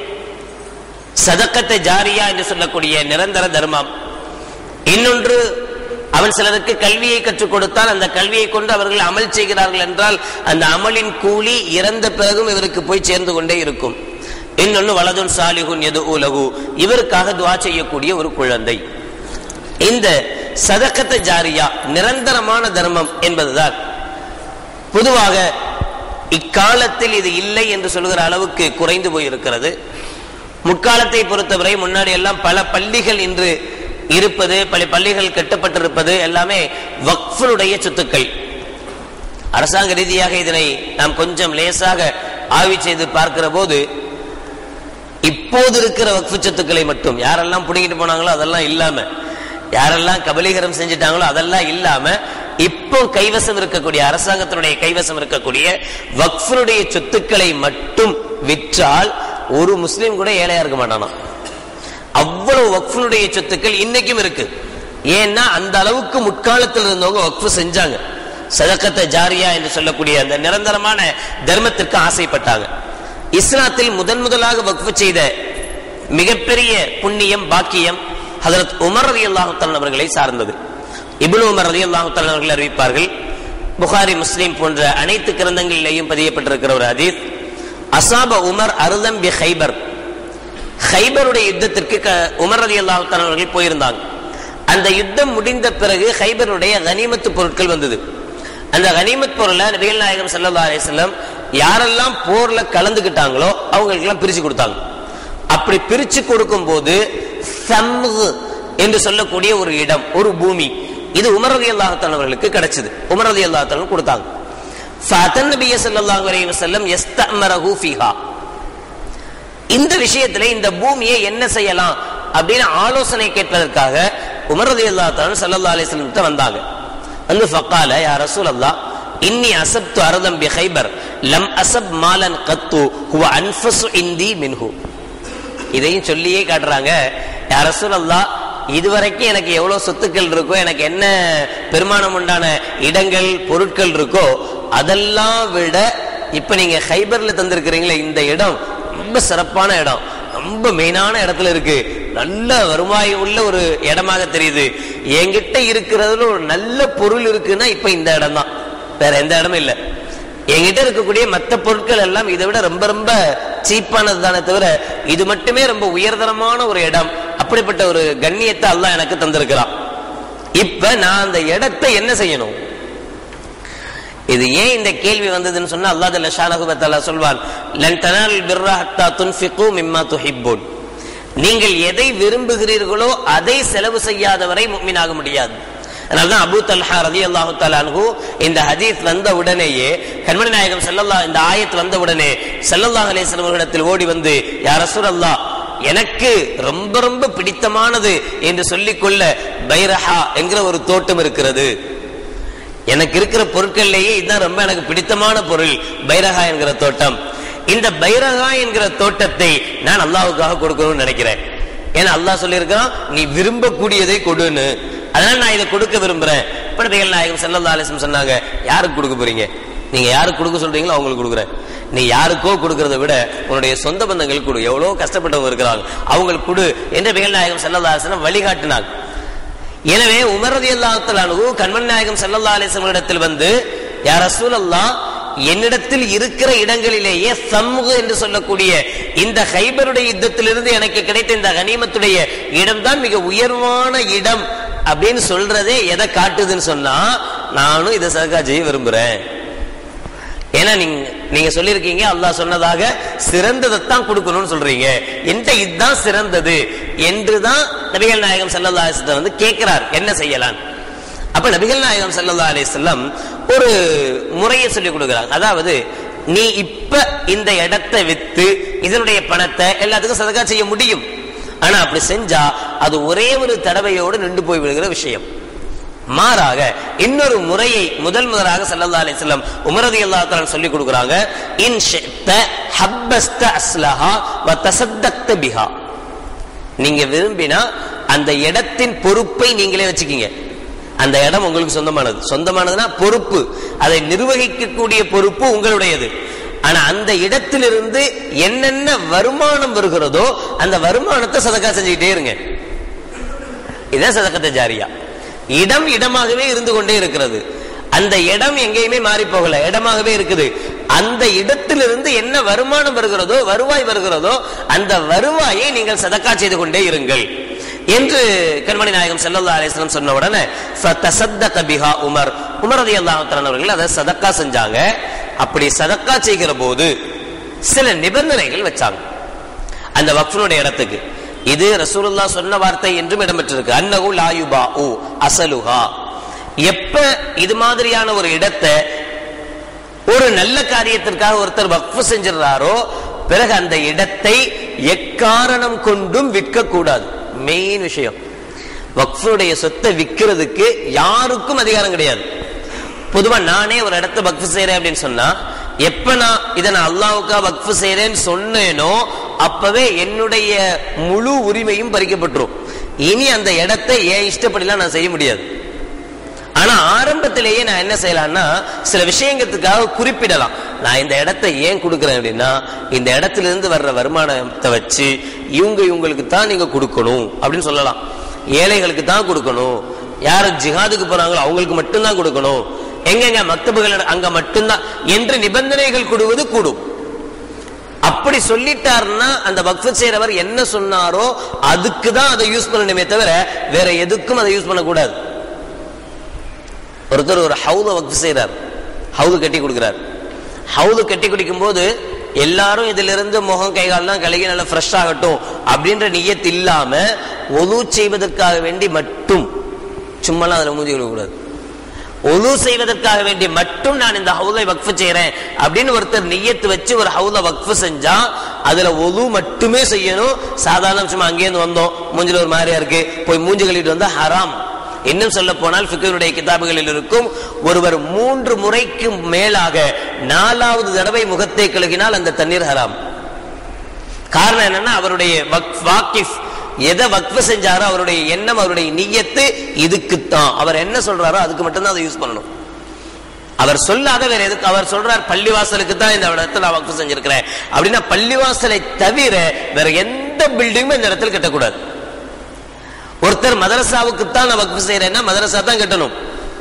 சதக்கத்தை ஜாரியா என்று சொல்லக்கூடிய நிரந்தர தர்மம் இன்னொன்று அவன் சிலருக்கு கல்வியை கற்றுக் கொடுத்தால் அந்த கல்வியை கொண்டு அவர்கள் அமல் செய்கிறார்கள் என்றால் அந்த அமலின் கூலி இறந்த பிறகும் இவருக்கு போய் சேர்ந்து கொண்டே இருக்கும் இன்னொன்னு வலதுன் சாலிகுன் எது உலகு இவருக்காக துவா செய்யக்கூடிய ஒரு குழந்தை இந்த சதக்கத்தை ஜாரியா நிரந்தரமான தர்மம் என்பதுதான் பொதுவாக இக்காலத்தில் இது இல்லை என்று சொல்கிற அளவுக்கு குறைந்து போயிருக்கிறது முற்காலத்தை பொறுத்தவரை முன்னாடி எல்லாம் பல பள்ளிகள் இன்று இருப்பது பல பள்ளிகள் கட்டப்பட்டிருப்பது எல்லாமே வக்ஃபுடைய சொத்துக்கள் அரசாங்க ரீதியாக இதனை நாம் கொஞ்சம் லேசாக ஆய்வு செய்து பார்க்கிற போது இப்போது இருக்கிற வக்ஃபு சொத்துக்களை மட்டும் யாரெல்லாம் புடிங்கிட்டு போனாங்களோ அதெல்லாம் இல்லாம யாரெல்லாம் கபலீகரம் செஞ்சிட்டாங்களோ அதெல்லாம் இல்லாம இப்போ கைவசம் இருக்கக்கூடிய அரசாங்கத்தினுடைய கைவசம் இருக்கக்கூடிய வக்ஃபுடைய சொத்துக்களை மட்டும் விற்றால் ஒரு முஸ்லீம் கூட ஏழையா இருக்க மாட்டானா அவ்வளவு வக்ஃபுடைய சொத்துக்கள் இன்னைக்கும் இருக்கு ஏன்னா அந்த அளவுக்கு முற்காலத்தில் இருந்தவங்க வக்ஃபு செஞ்சாங்க சதக்கத்தை ஜாரியா என்று சொல்லக்கூடிய அந்த நிரந்தரமான தர்மத்திற்கு ஆசைப்பட்டாங்க இஸ்லாத்தில் முதன் முதலாக வக்ஃபு செய்த மிகப்பெரிய புண்ணியம் பாக்கியம் ஹதரத் உமர் ரதி அல்லாஹுத்தலன் அவர்களை சார்ந்தது இப்னு உமர் ரதி அல்லாஹுத்தலன் அவர்கள் அறிவிப்பார்கள் புகாரி முஸ்லீம் போன்ற அனைத்து கிரந்தங்களிலேயும் பதியப்பட்டிருக்கிற ஒரு அதீத் அசாப உமர் அருதம் பி ஹைபர் ஹைபருடைய யுத்தத்திற்கு க- உமர் ரதி அல்லாஹுத்தலன் அவர்கள் போயிருந்தாங்க அந்த யுத்தம் முடிந்த பிறகு ஹைபருடைய கனிமத்து பொருட்கள் வந்தது அந்த கனிமத் பொருளை நபிகள் நாயகம் ஸல்லல்லாஹு அலைஹி வஸல்லம் யாரெல்லாம் போர்ல கலந்துக்கிட்டாங்களோ அவங்களுக்கு எல்லாம் பிரிச்சு கொடுத்தாங்க அப்படி பிரிச்சு கொடுக்கும் போது சம்கு என்று சொல்லக்கூடிய ஒரு இடம் ஒரு பூமி இது உமர் ரதி அல்லாஹத்தன் அவர்களுக்கு கிடைச்சது உமர் ரதி அல்லாஹத்தன் கொடுத்தாங்க ஃபஅத்தன் நபிய ஸல்லல்லாஹு அலைஹி வஸல்லம் யஸ்தமரஹு ஃபீஹா இந்த விஷயத்துல இந்த பூமியை என்ன செய்யலாம் அப்படின்னு ஆலோசனை கேட்பதற்காக உமர் ரதி அல்லாஹ் சல்லா அலிஸ்லம் கிட்ட வந்தாங்க வந்து ஃபக்கால யா ரசூல் அல்லாஹ் இன்னி அசப்து அரதம் பி ஹைபர் லம் அசப் மாலன் கத்து ஹுவ அன்ஃபசு இந்தி மின்ஹு இதையும் சொல்லியே காட்டுறாங்க யா ரசூல் அல்லாஹ் இதுவரைக்கும் எனக்கு எவ்வளவு சொத்துக்கள் இருக்கோ எனக்கு என்ன பெருமானம் உண்டான இடங்கள் பொருட்கள் இருக்கோ அதெல்லாம் விட இப்ப நீங்க ஹைபர்ல தந்திருக்கிறீங்களே இந்த இடம் ரொம்ப சிறப்பான இடம் ரொம்ப மெயினான இடத்துல இருக்கு நல்ல வருவாய் உள்ள ஒரு இடமாக தெரியுது என்கிட்ட இருக்கிறதுல ஒரு நல்ல பொருள் இருக்குன்னா இப்ப இந்த இடம் தான் வேற எந்த இடமும் இல்லை என்கிட்ட இருக்கக்கூடிய மற்ற பொருட்கள் எல்லாம் இதை விட ரொம்ப ரொம்ப சீப்பானது தானே தவிர இது மட்டுமே ரொம்ப உயர்தரமான ஒரு இடம் அப்படிப்பட்ட ஒரு கண்ணியத்தை அல்லாஹ் எனக்கு தந்திருக்கிறான் இப்ப நான் அந்த இடத்தை என்ன செய்யணும் இது ஏன் இந்த கேள்வி வந்ததுன்னு சொன்னா அல்லாஹ் ஜல்ல ஷானஹு வ தஆலா சொல்வான் லன் தனால் பிர்ர ஹத்தா துன்ஃபிகு மிம்மா துஹிப்பூன் நீங்கள் எதை விரும்புகிறீர்களோ அதை செலவு செய்யாதவரை முக்மினாக முடியாது அதனால்தான் அபூ தல்ஹா ரலியல்லாஹு தஆலா அன்ஹு இந்த ஹதீஸ் வந்த உடனேயே கண்மணி நாயகம் ஸல்லல்லாஹு இந்த ஆயத் வந்த உடனே ஸல்லல்லாஹு அலைஹி வஸல்லம் அவர்களிடத்தில் ஓடி வந்து யா ரசூலல்லாஹ் எனக்கு ரொம்ப ரொம்ப பிடித்தமானது என்று சொல்லிக்கொள்ள பைரஹா என்கிற ஒரு தோட்டம் இருக்கிறது எனக்கு இருக்கிற பொருட்கள்லேயே இதுதான் ரொம்ப எனக்கு பிடித்தமான பொருள் பைரகா என்கிற தோட்டம் இந்த பைரகா என்கிற தோட்டத்தை நான் அல்லாஹ்வுக்காக கொடுக்கணும்னு நினைக்கிறேன் ஏன்னா அல்லாஹ் சொல்லியிருக்கான் நீ விரும்பக்கூடியதை கொடுன்னு அதனால நான் இதை கொடுக்க விரும்புறேன் படுதைகள் நாயகம் ஸல்லல்லாஹு அலைஹி வஸல்லம் சொன்னாங்க யாருக்கு கொடுக்க போறீங்க நீங்க யாருக்கு கொடுக்க சொல்றீங்களோ அவங்களுக்கு கொடுக்குறேன் நீ யாருக்கோ கொடுக்கறத விட உன்னுடைய சொந்த பந்தங்களுக்கு கொடு எவ்வளவு கஷ்டப்பட்டவங்க இருக்கிறாங்க அவங்களுக்கு கொடு என்று பிகல் நாயகம் ஸல்லல்லாஹு அலைஹி வஸல்லம் வழிகாட்டினாங்க எனவே உமர் ரலியல்லாஹு அன்ஹு கண்மணி நாயகம் ஸல்லல்லாஹு அலைஹி வஸல்லம் இடத்தில் வந்து யா ரசூலல்லாஹ் என்னிடத்தில் இருக்கிற இடங்களிலேயே சமூக என்று சொல்லக்கூடிய இந்த ஹைபருடைய யுத்தத்திலிருந்து எனக்கு கிடைத்த இந்த கனிமத்துடைய இடம்தான் மிக உயர்வான இடம் அப்படின்னு சொல்றதே எதை காட்டுதுன்னு சொன்னா நானும் இதை சதக்கா செய்ய விரும்புறேன் ஏன்னா நீங்க நீங்க சொல்லியிருக்கீங்க அல்லாஹ் சொன்னதாக சிறந்ததைத்தான் கொடுக்கணும்னு சொல்றீங்க என்கிட்ட இதுதான் சிறந்தது என்றுதான் நபிகள் நாயகம் ஸல்லல்லாஹு அலைஹி வஸல்லம் வந்து கேட்கிறார் என்ன செய்யலாம் அப்ப நபிகள் நாயகம் ஸல்லல்லாஹு அலைஹி வஸல்லம் ஒரு முறையை சொல்லி கொடுக்கிறாங்க அதாவது நீ இப்ப இந்த இடத்தை வித்து இதனுடைய பணத்தை எல்லாத்துக்கும் சதக்கா செய்ய முடியும் ஆனா அப்படி செஞ்சா அது ஒரே ஒரு தடவையோடு நின்று போய் விடுகிற விஷயம் மாறாக இன்னொரு முறையை முதல் முதலாக ஸல்லல்லாஹு அலைஹி வஸல்லம் உமர் ரலியல்லாஹு தஆலா சொல்லி கொடுக்குறாங்க இன் ஷித்த ஹப்பஸ்த அஸ்லஹா வ தஸத்தக்த பிஹா நீங்க விரும்பினா அந்த இடத்தின் பொறுப்பை நீங்களே வச்சுக்கீங்க அந்த இடம் உங்களுக்கு சொந்தமானது சொந்தமானதுன்னா பொறுப்பு அதை நிர்வகிக்கக்கூடிய பொறுப்பு உங்களுடையது ஆனா அந்த இடத்திலிருந்து என்னென்ன வருமானம் வருகிறதோ அந்த வருமானத்தை சதக்கா செஞ்சுக்கிட்டே இருங்க இதான் சதக்கத்தை ஜாரியா இடம் இடமாகவே இருந்து கொண்டே இருக்கிறது அந்த இடம் எங்கேயுமே மாறி போகல இடமாகவே இருக்குது அந்த இடத்திலிருந்து என்ன வருமானம் வருகிறதோ வருவாய் வருகிறதோ அந்த வருவாயை நீங்கள் சதக்கா செய்து கொண்டே இருங்கள் என்று கண்மணி நாயகம் ஸல்லல்லாஹு அலைஹி வஸல்லம் சொன்ன உடனே ஃபதஸத்தக பிஹா உமர் உமர் ரலியல்லாஹு தஆலா அவர்கள் அதை சதக்கா செஞ்சாங்க அப்படி சதக்கா செய்கிற போது சில நிபந்தனைகள் வச்சாங்க அந்த வக்ஃபனுடைய இடத்துக்கு இது ரசூலுல்லாஹ் சொன்ன வார்த்தை என்றும் இடம்பெற்றிருக்கு அன்னஹு லா யுபாஉ அசலுஹா எப்ப இது மாதிரியான ஒரு இடத்தை ஒரு நல்ல காரியத்திற்காக ஒருத்தர் வக்ஃபு செஞ்சிடறாரோ பிறகு அந்த இடத்தை எக்காரணம் கொண்டும் விற்க கூடாது மெயின் விஷயம் வக்ஃபுடைய சொத்தை விற்கிறதுக்கு யாருக்கும் அதிகாரம் கிடையாது பொதுவா நானே ஒரு இடத்த வக்ஃபு செய்யறேன் அப்படின்னு சொன்னா எப்ப நான் இதை நான் அல்லாவுக்கா வக்ஃபு செய்யறேன்னு சொன்னேனோ அப்பவே என்னுடைய முழு உரிமையும் பறிக்கப்பட்டுரும் இனி அந்த இடத்தை என் இஷ்டப்படிலாம் நான் செய்ய முடியாது ஆனா ஆரம்பத்திலேயே நான் என்ன செய்யலாம்னா சில விஷயங்களுக்காக குறிப்பிடலாம் நான் இந்த இடத்தை ஏன் கொடுக்குறேன் அப்படின்னா இந்த இடத்துல இருந்து வர்ற வருமானத்தை வச்சு இவங்க இவங்களுக்கு தான் நீங்க கொடுக்கணும் அப்படின்னு சொல்லலாம் ஏழைகளுக்கு தான் கொடுக்கணும் யார் ஜிஹாதுக்கு போறாங்களோ அவங்களுக்கு மட்டும்தான் கொடுக்கணும் எங்கெங்க மக்தபுகள் அங்க மட்டும்தான் என்று நிபந்தனைகள் கூடுவது கூடும் அப்படி சொல்லிட்டாருன்னா அந்த வக்ஃபு செய்யறவர் என்ன சொன்னாரோ அதுக்கு தான் அதை யூஸ் பண்ணணுமே தவிர வேற எதுக்கும் அதை யூஸ் பண்ணக்கூடாது ஒருத்தர் ஒரு ஹவுத வக்ஃபு செய்யறார் ஹவுது கட்டி கொடுக்கிறார் ஹவுது கட்டி குடிக்கும் போது எல்லாரும் இதுல இருந்து முகம் கைகால்லாம் கழுகி நல்லா ஃப்ரெஷ் ஆகட்டும் அப்படின்ற நியத் இல்லாம ஒது செய்வதற்காக வேண்டி மட்டும் சும்மாலாம் அதுல மூஞ்சி விடக்கூடாது ஒது செய்வதற்காக வேண்டி மட்டும் நான் இந்த ஹவுலை வக்ஃபு செய்யறேன் அப்படின்னு ஒருத்தர் நியத்து வச்சு ஒரு ஹவுல வக்ஃபு செஞ்சா அதுல ஒது மட்டுமே செய்யணும் சாதாரண சும்மா அங்கேருந்து வந்தோம் மூஞ்சில ஒரு மாதிரியா இருக்கு போய் மூஞ்சி கழிட்டு வந்தா ஹராம் இன்னும் சொல்ல போனால் ஃபிக்கருடைய கிதாபுகளில் இருக்கும் ஒருவர் மூன்று முறைக்கு மேலாக நாலாவது தடவை முகத்தை கழுகினால் அந்த தண்ணீர் ஹராம் காரணம் என்னன்னா அவருடைய வக்ஃப் வாக்கிஃப் எதை வக்ஃபு செஞ்சாரோ அவருடைய எண்ணம் அவருடைய நியத்து இதுக்குத்தான் அவர் என்ன சொல்றாரோ அதுக்கு மட்டும்தான் அதை யூஸ் பண்ணணும் அவர் சொல்லாத வேற எதுக்கு அவர் சொல்றார் பள்ளிவாசலுக்கு தான் இந்த இடத்துல நான் வக்ஃபு செஞ்சிருக்கிறேன் அப்படின்னா பள்ளிவாசலை தவிர வேற எந்த எந்த பில்டிங்கும் இந்த இடத்துல கட்டக்கூடாது ஒருத்தர் மதரசாவுக்கு தான் நான் வக்ஃப் செய்யறேன்னா மதரசா தான் கட்டணும்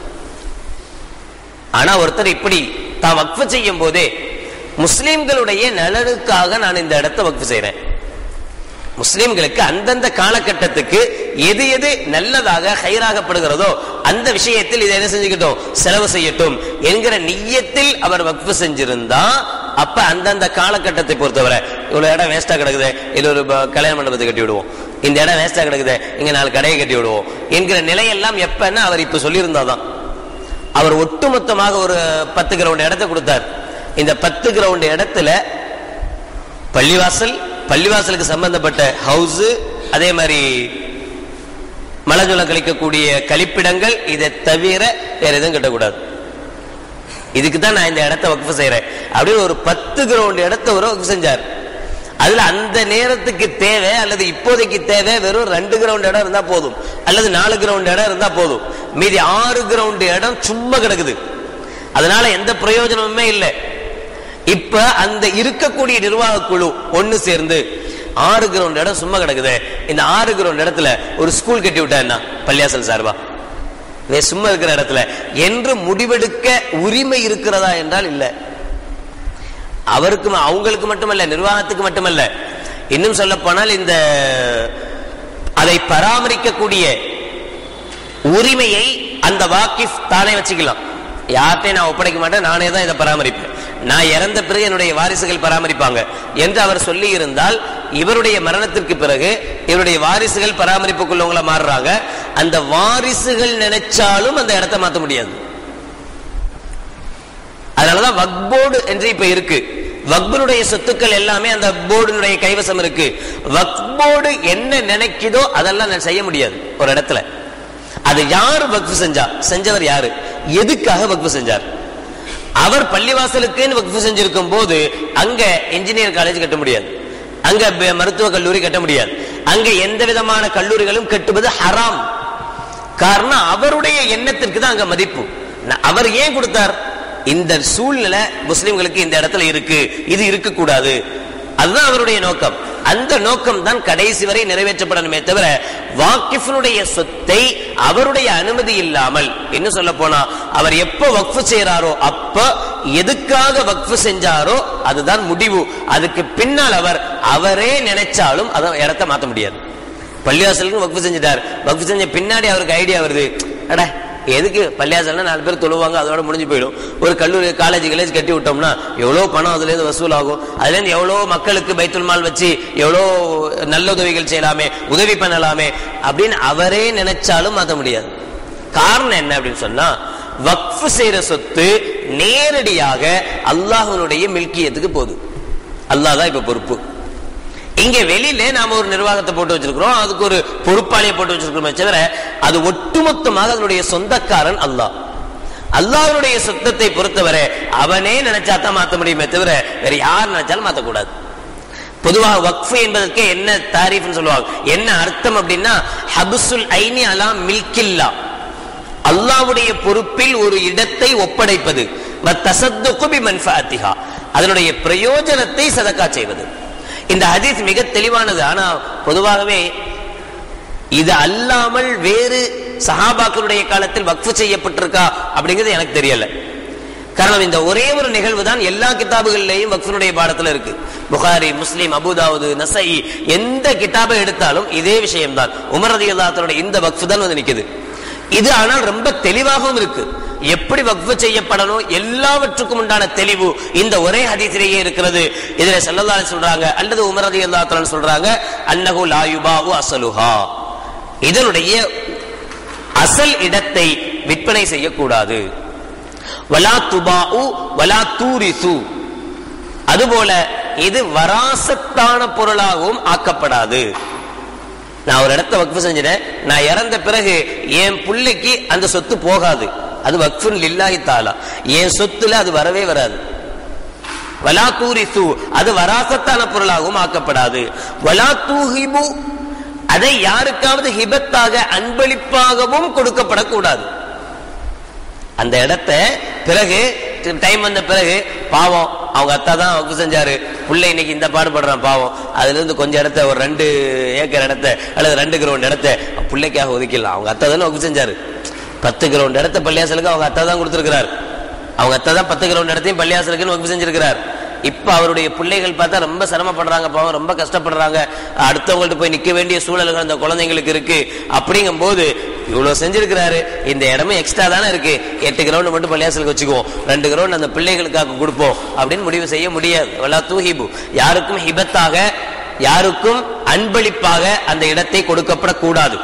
ஆனா ஒருத்தர் இப்படி தான் வக்ஃப் செய்யும் போதே முஸ்லிம்களுடைய நலனுக்காக நான் இந்த இடத்தை வக்ஃப் செய்றேன் முஸ்லிம்களுக்கு அந்தந்த காலகட்டத்துக்கு எது எது நல்லதாக ஹைராகப்படுகிறதோ அந்த விஷயத்தில் இதை என்ன செஞ்சுக்கிட்டோம் செலவு செய்யட்டும் என்கிற நிய்யத்தில் அவர் வக்ஃப் செஞ்சிருந்தா அப்ப அந்தந்த காலகட்டத்தை பொறுத்தவரை இவ்வளவு இடம் வேஸ்டா கிடக்குது இது ஒரு ப- கல்யாண மண்டபத்தை கட்டி விடுவோம் இந்த இடம் வேஸ்டா கிடக்குது இங்க நாலு கடையை கட்டி விடுவோம் என்கிற நிலையெல்லாம் எப்பன்னா அவர் இப்ப சொல்லியிருந்தாதான் அவர் ஒட்டுமொத்தமாக ஒரு பத்து கிரவுண்ட் இடத்தை கொடுத்தார் இந்த பத்து கிரவுண்ட் இடத்துல பள்ளிவாசல் பள்ளிவாசலுக்கு சம்பந்தப்பட்ட ஹவுஸ் அதே மாதிரி மலஜலம் கழிக்கக்கூடிய கழிப்பிடங்கள் இதை தவிர வேற எதுவும் கட்டக்கூடாது இதுக்கு தான் நான் இந்த இடத்த வக்ஃப் செய்யறேன் அப்படின்னு ஒரு பத்து கிரவுண்ட் இடத்த ஒரு வக்ஃப் செஞ்சார் அதுல அந்த நேரத்துக்கு தேவை அல்லது இப்போதைக்கு தேவை வெறும் ரெண்டு கிரவுண்ட் இடம் இருந்தா போதும் அல்லது நாலு கிரவுண்ட் இடம் இருந்தா போதும் மீதி ஆறு கிரவுண்ட் இடம் சும்மா கிடக்குது அதனால எந்த பிரயோஜனமுமே இல்லை இப்ப அந்த இருக்கக்கூடிய நிர்வாக குழு ஒண்ணு சேர்ந்து ஆறு கிரவுண்ட் இடம் சும்மா கிடக்குது இந்த ஆறு கிரவுண்ட் இடத்துல ஒரு ஸ்கூல் கட்டி விட்டா என்ன பள்ளியாசல் சார்பா வே சும்மா இருக்கிற இடத்துல என்று முடிவெடுக்க உரிமை இருக்கிறதா என்றால் இல்லை அவருக்கு ம- அவங்களுக்கு மட்டுமல்ல நிர்வாகத்துக்கு மட்டுமல்ல இன்னும் சொல்ல போனால் இந்த அதை பராமரிக்கக்கூடிய உரிமையை அந்த வாக்கிஃப் தானே வச்சுக்கலாம் யார்கிட்டையும் நான் ஒப்படைக்க மாட்டேன் நானே தான் இதை பராமரிப்பேன் நான் இறந்த பிறகு என்னுடைய வாரிசுகள் பராமரிப்பாங்க என்று அவர் சொல்லி இருந்தால் இவருடைய மரணத்திற்கு பிறகு இவருடைய வாரிசுகள் பராமரிப்புக்குள்ளவங்கள மாறுறாங்க அந்த வாரிசுகள் நினைச்சாலும் அந்த இடத்தை மாற்ற முடியாது அதனாலதான் வக் போர்டு என்று இப்ப இருக்கு வக்பனுடைய சொத்துக்கள் எல்லாமே அந்த போர்டுனுடைய கைவசம் இருக்கு வக் போர்டு என்ன நினைக்குதோ அதெல்லாம் நான் செய்ய முடியாது ஒரு இடத்துல அது யார் வக்ஃப் செஞ்சா செஞ்சவர் யாரு எதுக்காக வக்ஃப் செஞ்சார் அவர் பள்ளிவாசலுக்குன்னு வக்ஃப் செஞ்சிருக்கும் போது அங்க இன்ஜினியர் காலேஜ் கட்ட முடியாது அங்க ப- மருத்துவக் கல்லூரி கட்ட முடியாது அங்க எந்த விதமான கல்லூரிகளும் கட்டுவது ஹராம் காரணம் அவருடைய எண்ணத்திற்கு தான் அங்க மதிப்பு ந- அவர் ஏன் கொடுத்தார் இந்த சூழ்நிலை முஸ்லிம்களுக்கு இந்த இடத்துல இருக்கு இது இருக்கக்கூடாது அதுதான் அவருடைய நோக்கம் அந்த நோக்கம் தான் கடைசி வரை நிறைவேற்றப்படணுமே தவிர வாக்கிஃபினுடைய சொத்தை அவருடைய அனுமதி இல்லாமல் என்ன சொல்ல போனா அவர் எப்ப வக்ஃப் செய்யறாரோ அப்ப எதுக்காக வக்ஃப் செஞ்சாரோ அதுதான் முடிவு அதுக்கு பின்னால் அவர் அவரே நினைச்சாலும் அதை இடத்த மாத்த முடியாது பள்ளிவாசலுக்கு வக்ஃப் செஞ்சுட்டார் வக்ஃப் செஞ்ச பின்னாடி அவருக்கு ஐடியா வருது அட எதுக்கு பள்ளியாசல்னா நாலு பேர் தொழுவாங்க அதோட முடிஞ்சு போயிடும் ஒரு கல்லூரி காலேஜ் கிளேஜ் கட்டி விட்டோம்னா எவ்வளோ பணம் அதுல இருந்து வசூல் ஆகும் அதுல இருந்து எவ்வளோ மக்களுக்கு பைத்துல் மால் வச்சு எவ்வளோ நல்ல உதவிகள் செய்யலாமே உதவி பண்ணலாமே அப்படின்னு அவரே நினைச்சாலும் மாற்ற முடியாது காரணம் என்ன அப்படின்னு சொன்னா வக்ஃப் செய்யற சொத்து நேரடியாக அல்லாஹ்வினுடைய மில்கியத்துக்கு போகுது அல்லாஹ் தான் இப்ப பொறுப்பு இங்க வெளியில நாம ஒரு நிர்வாகத்தை போட்டு வச்சிருக்கிறோம் அதுக்கு ஒரு பொறுப்பாளியை போட்டு வச்சிருக்கிறோமே தவிர அது ஒட்டுமொத்தமாக அதனுடைய சொந்தக்காரன் அல்லாஹ் அல்லாஹ்வுடைய சொத்தத்தை பொறுத்தவரை அவனே நினைச்சா தான் மாத்த முடியுமே தவிர வேற யார் நினைச்சாலும் மாத்தக்கூடாது பொதுவாக வக்ஃப் என்பதற்கு என்ன தாரீஃப்னு சொல்லுவாங்க என்ன அர்த்தம் அப்படின்னா ஹபுசுல் ஐனி அலா மில்கில்லா அல்லாஹ்வுடைய பொறுப்பில் ஒரு இடத்தை ஒப்படைப்பது வத்தசத்துக்கு பிமன்ஃபாத்திஹா அதனுடைய பிரயோஜனத்தை சதக்கா செய்வது இந்த ஹதீஸ் மிக தெளிவானது ஆனா பொதுவாகவே இது அல்லாமல் வேறு சஹாபாக்களுடைய காலத்தில் வக்ஃப் செய்யப்பட்டிருக்கா அப்படிங்கிறது எனக்கு தெரியல காரணம் இந்த ஒரே ஒரு நிகழ்வு தான் எல்லா கிதாபுகளிலேயும் வக்ஃபினுடைய பாடத்துல இருக்கு புகாரி முஸ்லிம் அபுதாவுது நசை எந்த கிதாபை எடுத்தாலும் இதே விஷயம்தான் உமர் ரதி இந்த வக்ஃப் தான் வந்து நிக்குது இது ஆனால் ரொம்ப தெளிவாகவும் இருக்கு எப்படி வக்ஃப் செய்யப்படணும் எல்லாவற்றுக்கும் உண்டான தெளிவு இந்த ஒரே ஹதீஸிலேயே இருக்கிறது இதுல ஸல்லல்லாஹு அலைஹி சொல்றாங்க அல்லது உமர் ரதி சொல்றாங்க அன்னஹு லா யுபாவு அசலுஹா இதனுடைய அசல் இடத்தை விற்பனை செய்யக்கூடாது வலா துபாஉ வலா தூரிசு அதுபோல இது வராசத்தான பொருளாகவும் ஆக்கப்படாது நான் ஒரு இடத்த வக்ஃப் செஞ்சிட்டேன் நான் இறந்த பிறகு என் பிள்ளைக்கு அந்த சொத்து போகாது அது வக்ஃபுன் லில்லாஹி தாலா என் சொத்துல அது வரவே வராது வலா தூரிசு அது வராசத்தான பொருளாகவும் ஆக்கப்படாது வலா தூஹிபு அதை யாருக்காவது ஹிபத்தாக அன்பளிப்பாகவும் கொடுக்கப்படக்கூடாது அந்த இடத்தை பிறகு டைம் வந்த பிறகு பாவம் அவங்க அத்தா தான் வகுப்பு செஞ்சாரு பிள்ளை இன்னைக்கு இந்த பாடுபடுறான் பாவம் அதுல இருந்து கொஞ்சம் இடத்த ஒரு ரெண்டு ஏக்கர் இடத்த அல்லது ரெண்டு கிரவுண்ட் இடத்த பிள்ளைக்காக ஒதுக்கிடலாம் அவங்க அத்தா தானே வகுப்பு செஞ்சாரு பத்து கிரவுண்ட் இடத்த பள்ளியாசலுக்கு அவங்க அத்தா தான் கொடுத்திருக்கிறார் அவங்க அத்தா தான் பத்து கிரவுண்ட் இடத்தையும் பள்ளியாசலுக்குன்னு வகுப்பு செஞ்சிருக்கிறார் இப்ப அவருடைய பிள்ளைகள் பார்த்தா ரொம்ப சிரமப்படுறாங்க பாவம் ரொம்ப கஷ்டப்படுறாங்க அடுத்தவங்கள்ட்ட போய் நிக்க வேண்டிய சூழல்கள் அந்த குழந்தைங்களுக்கு இருக்கு அப்படிங்கும் போது இவ்வளவு செஞ்சிருக்கிறாரு இந்த இடமே எக்ஸ்ட்ரா தானே இருக்கு எட்டு கிரவுண்ட் மட்டும் பள்ளியாசலுக்கு வச்சுக்குவோம் ரெண்டு கிரவுண்ட் அந்த பிள்ளைகளுக்காக கொடுப்போம் அப்படின்னு முடிவு செய்ய முடியாது வலா தூஹிபு யாருக்கும் ஹிபத்தாக யாருக்கும் அன்பளிப்பாக அந்த இடத்தை கொடுக்கப்படக்கூடாது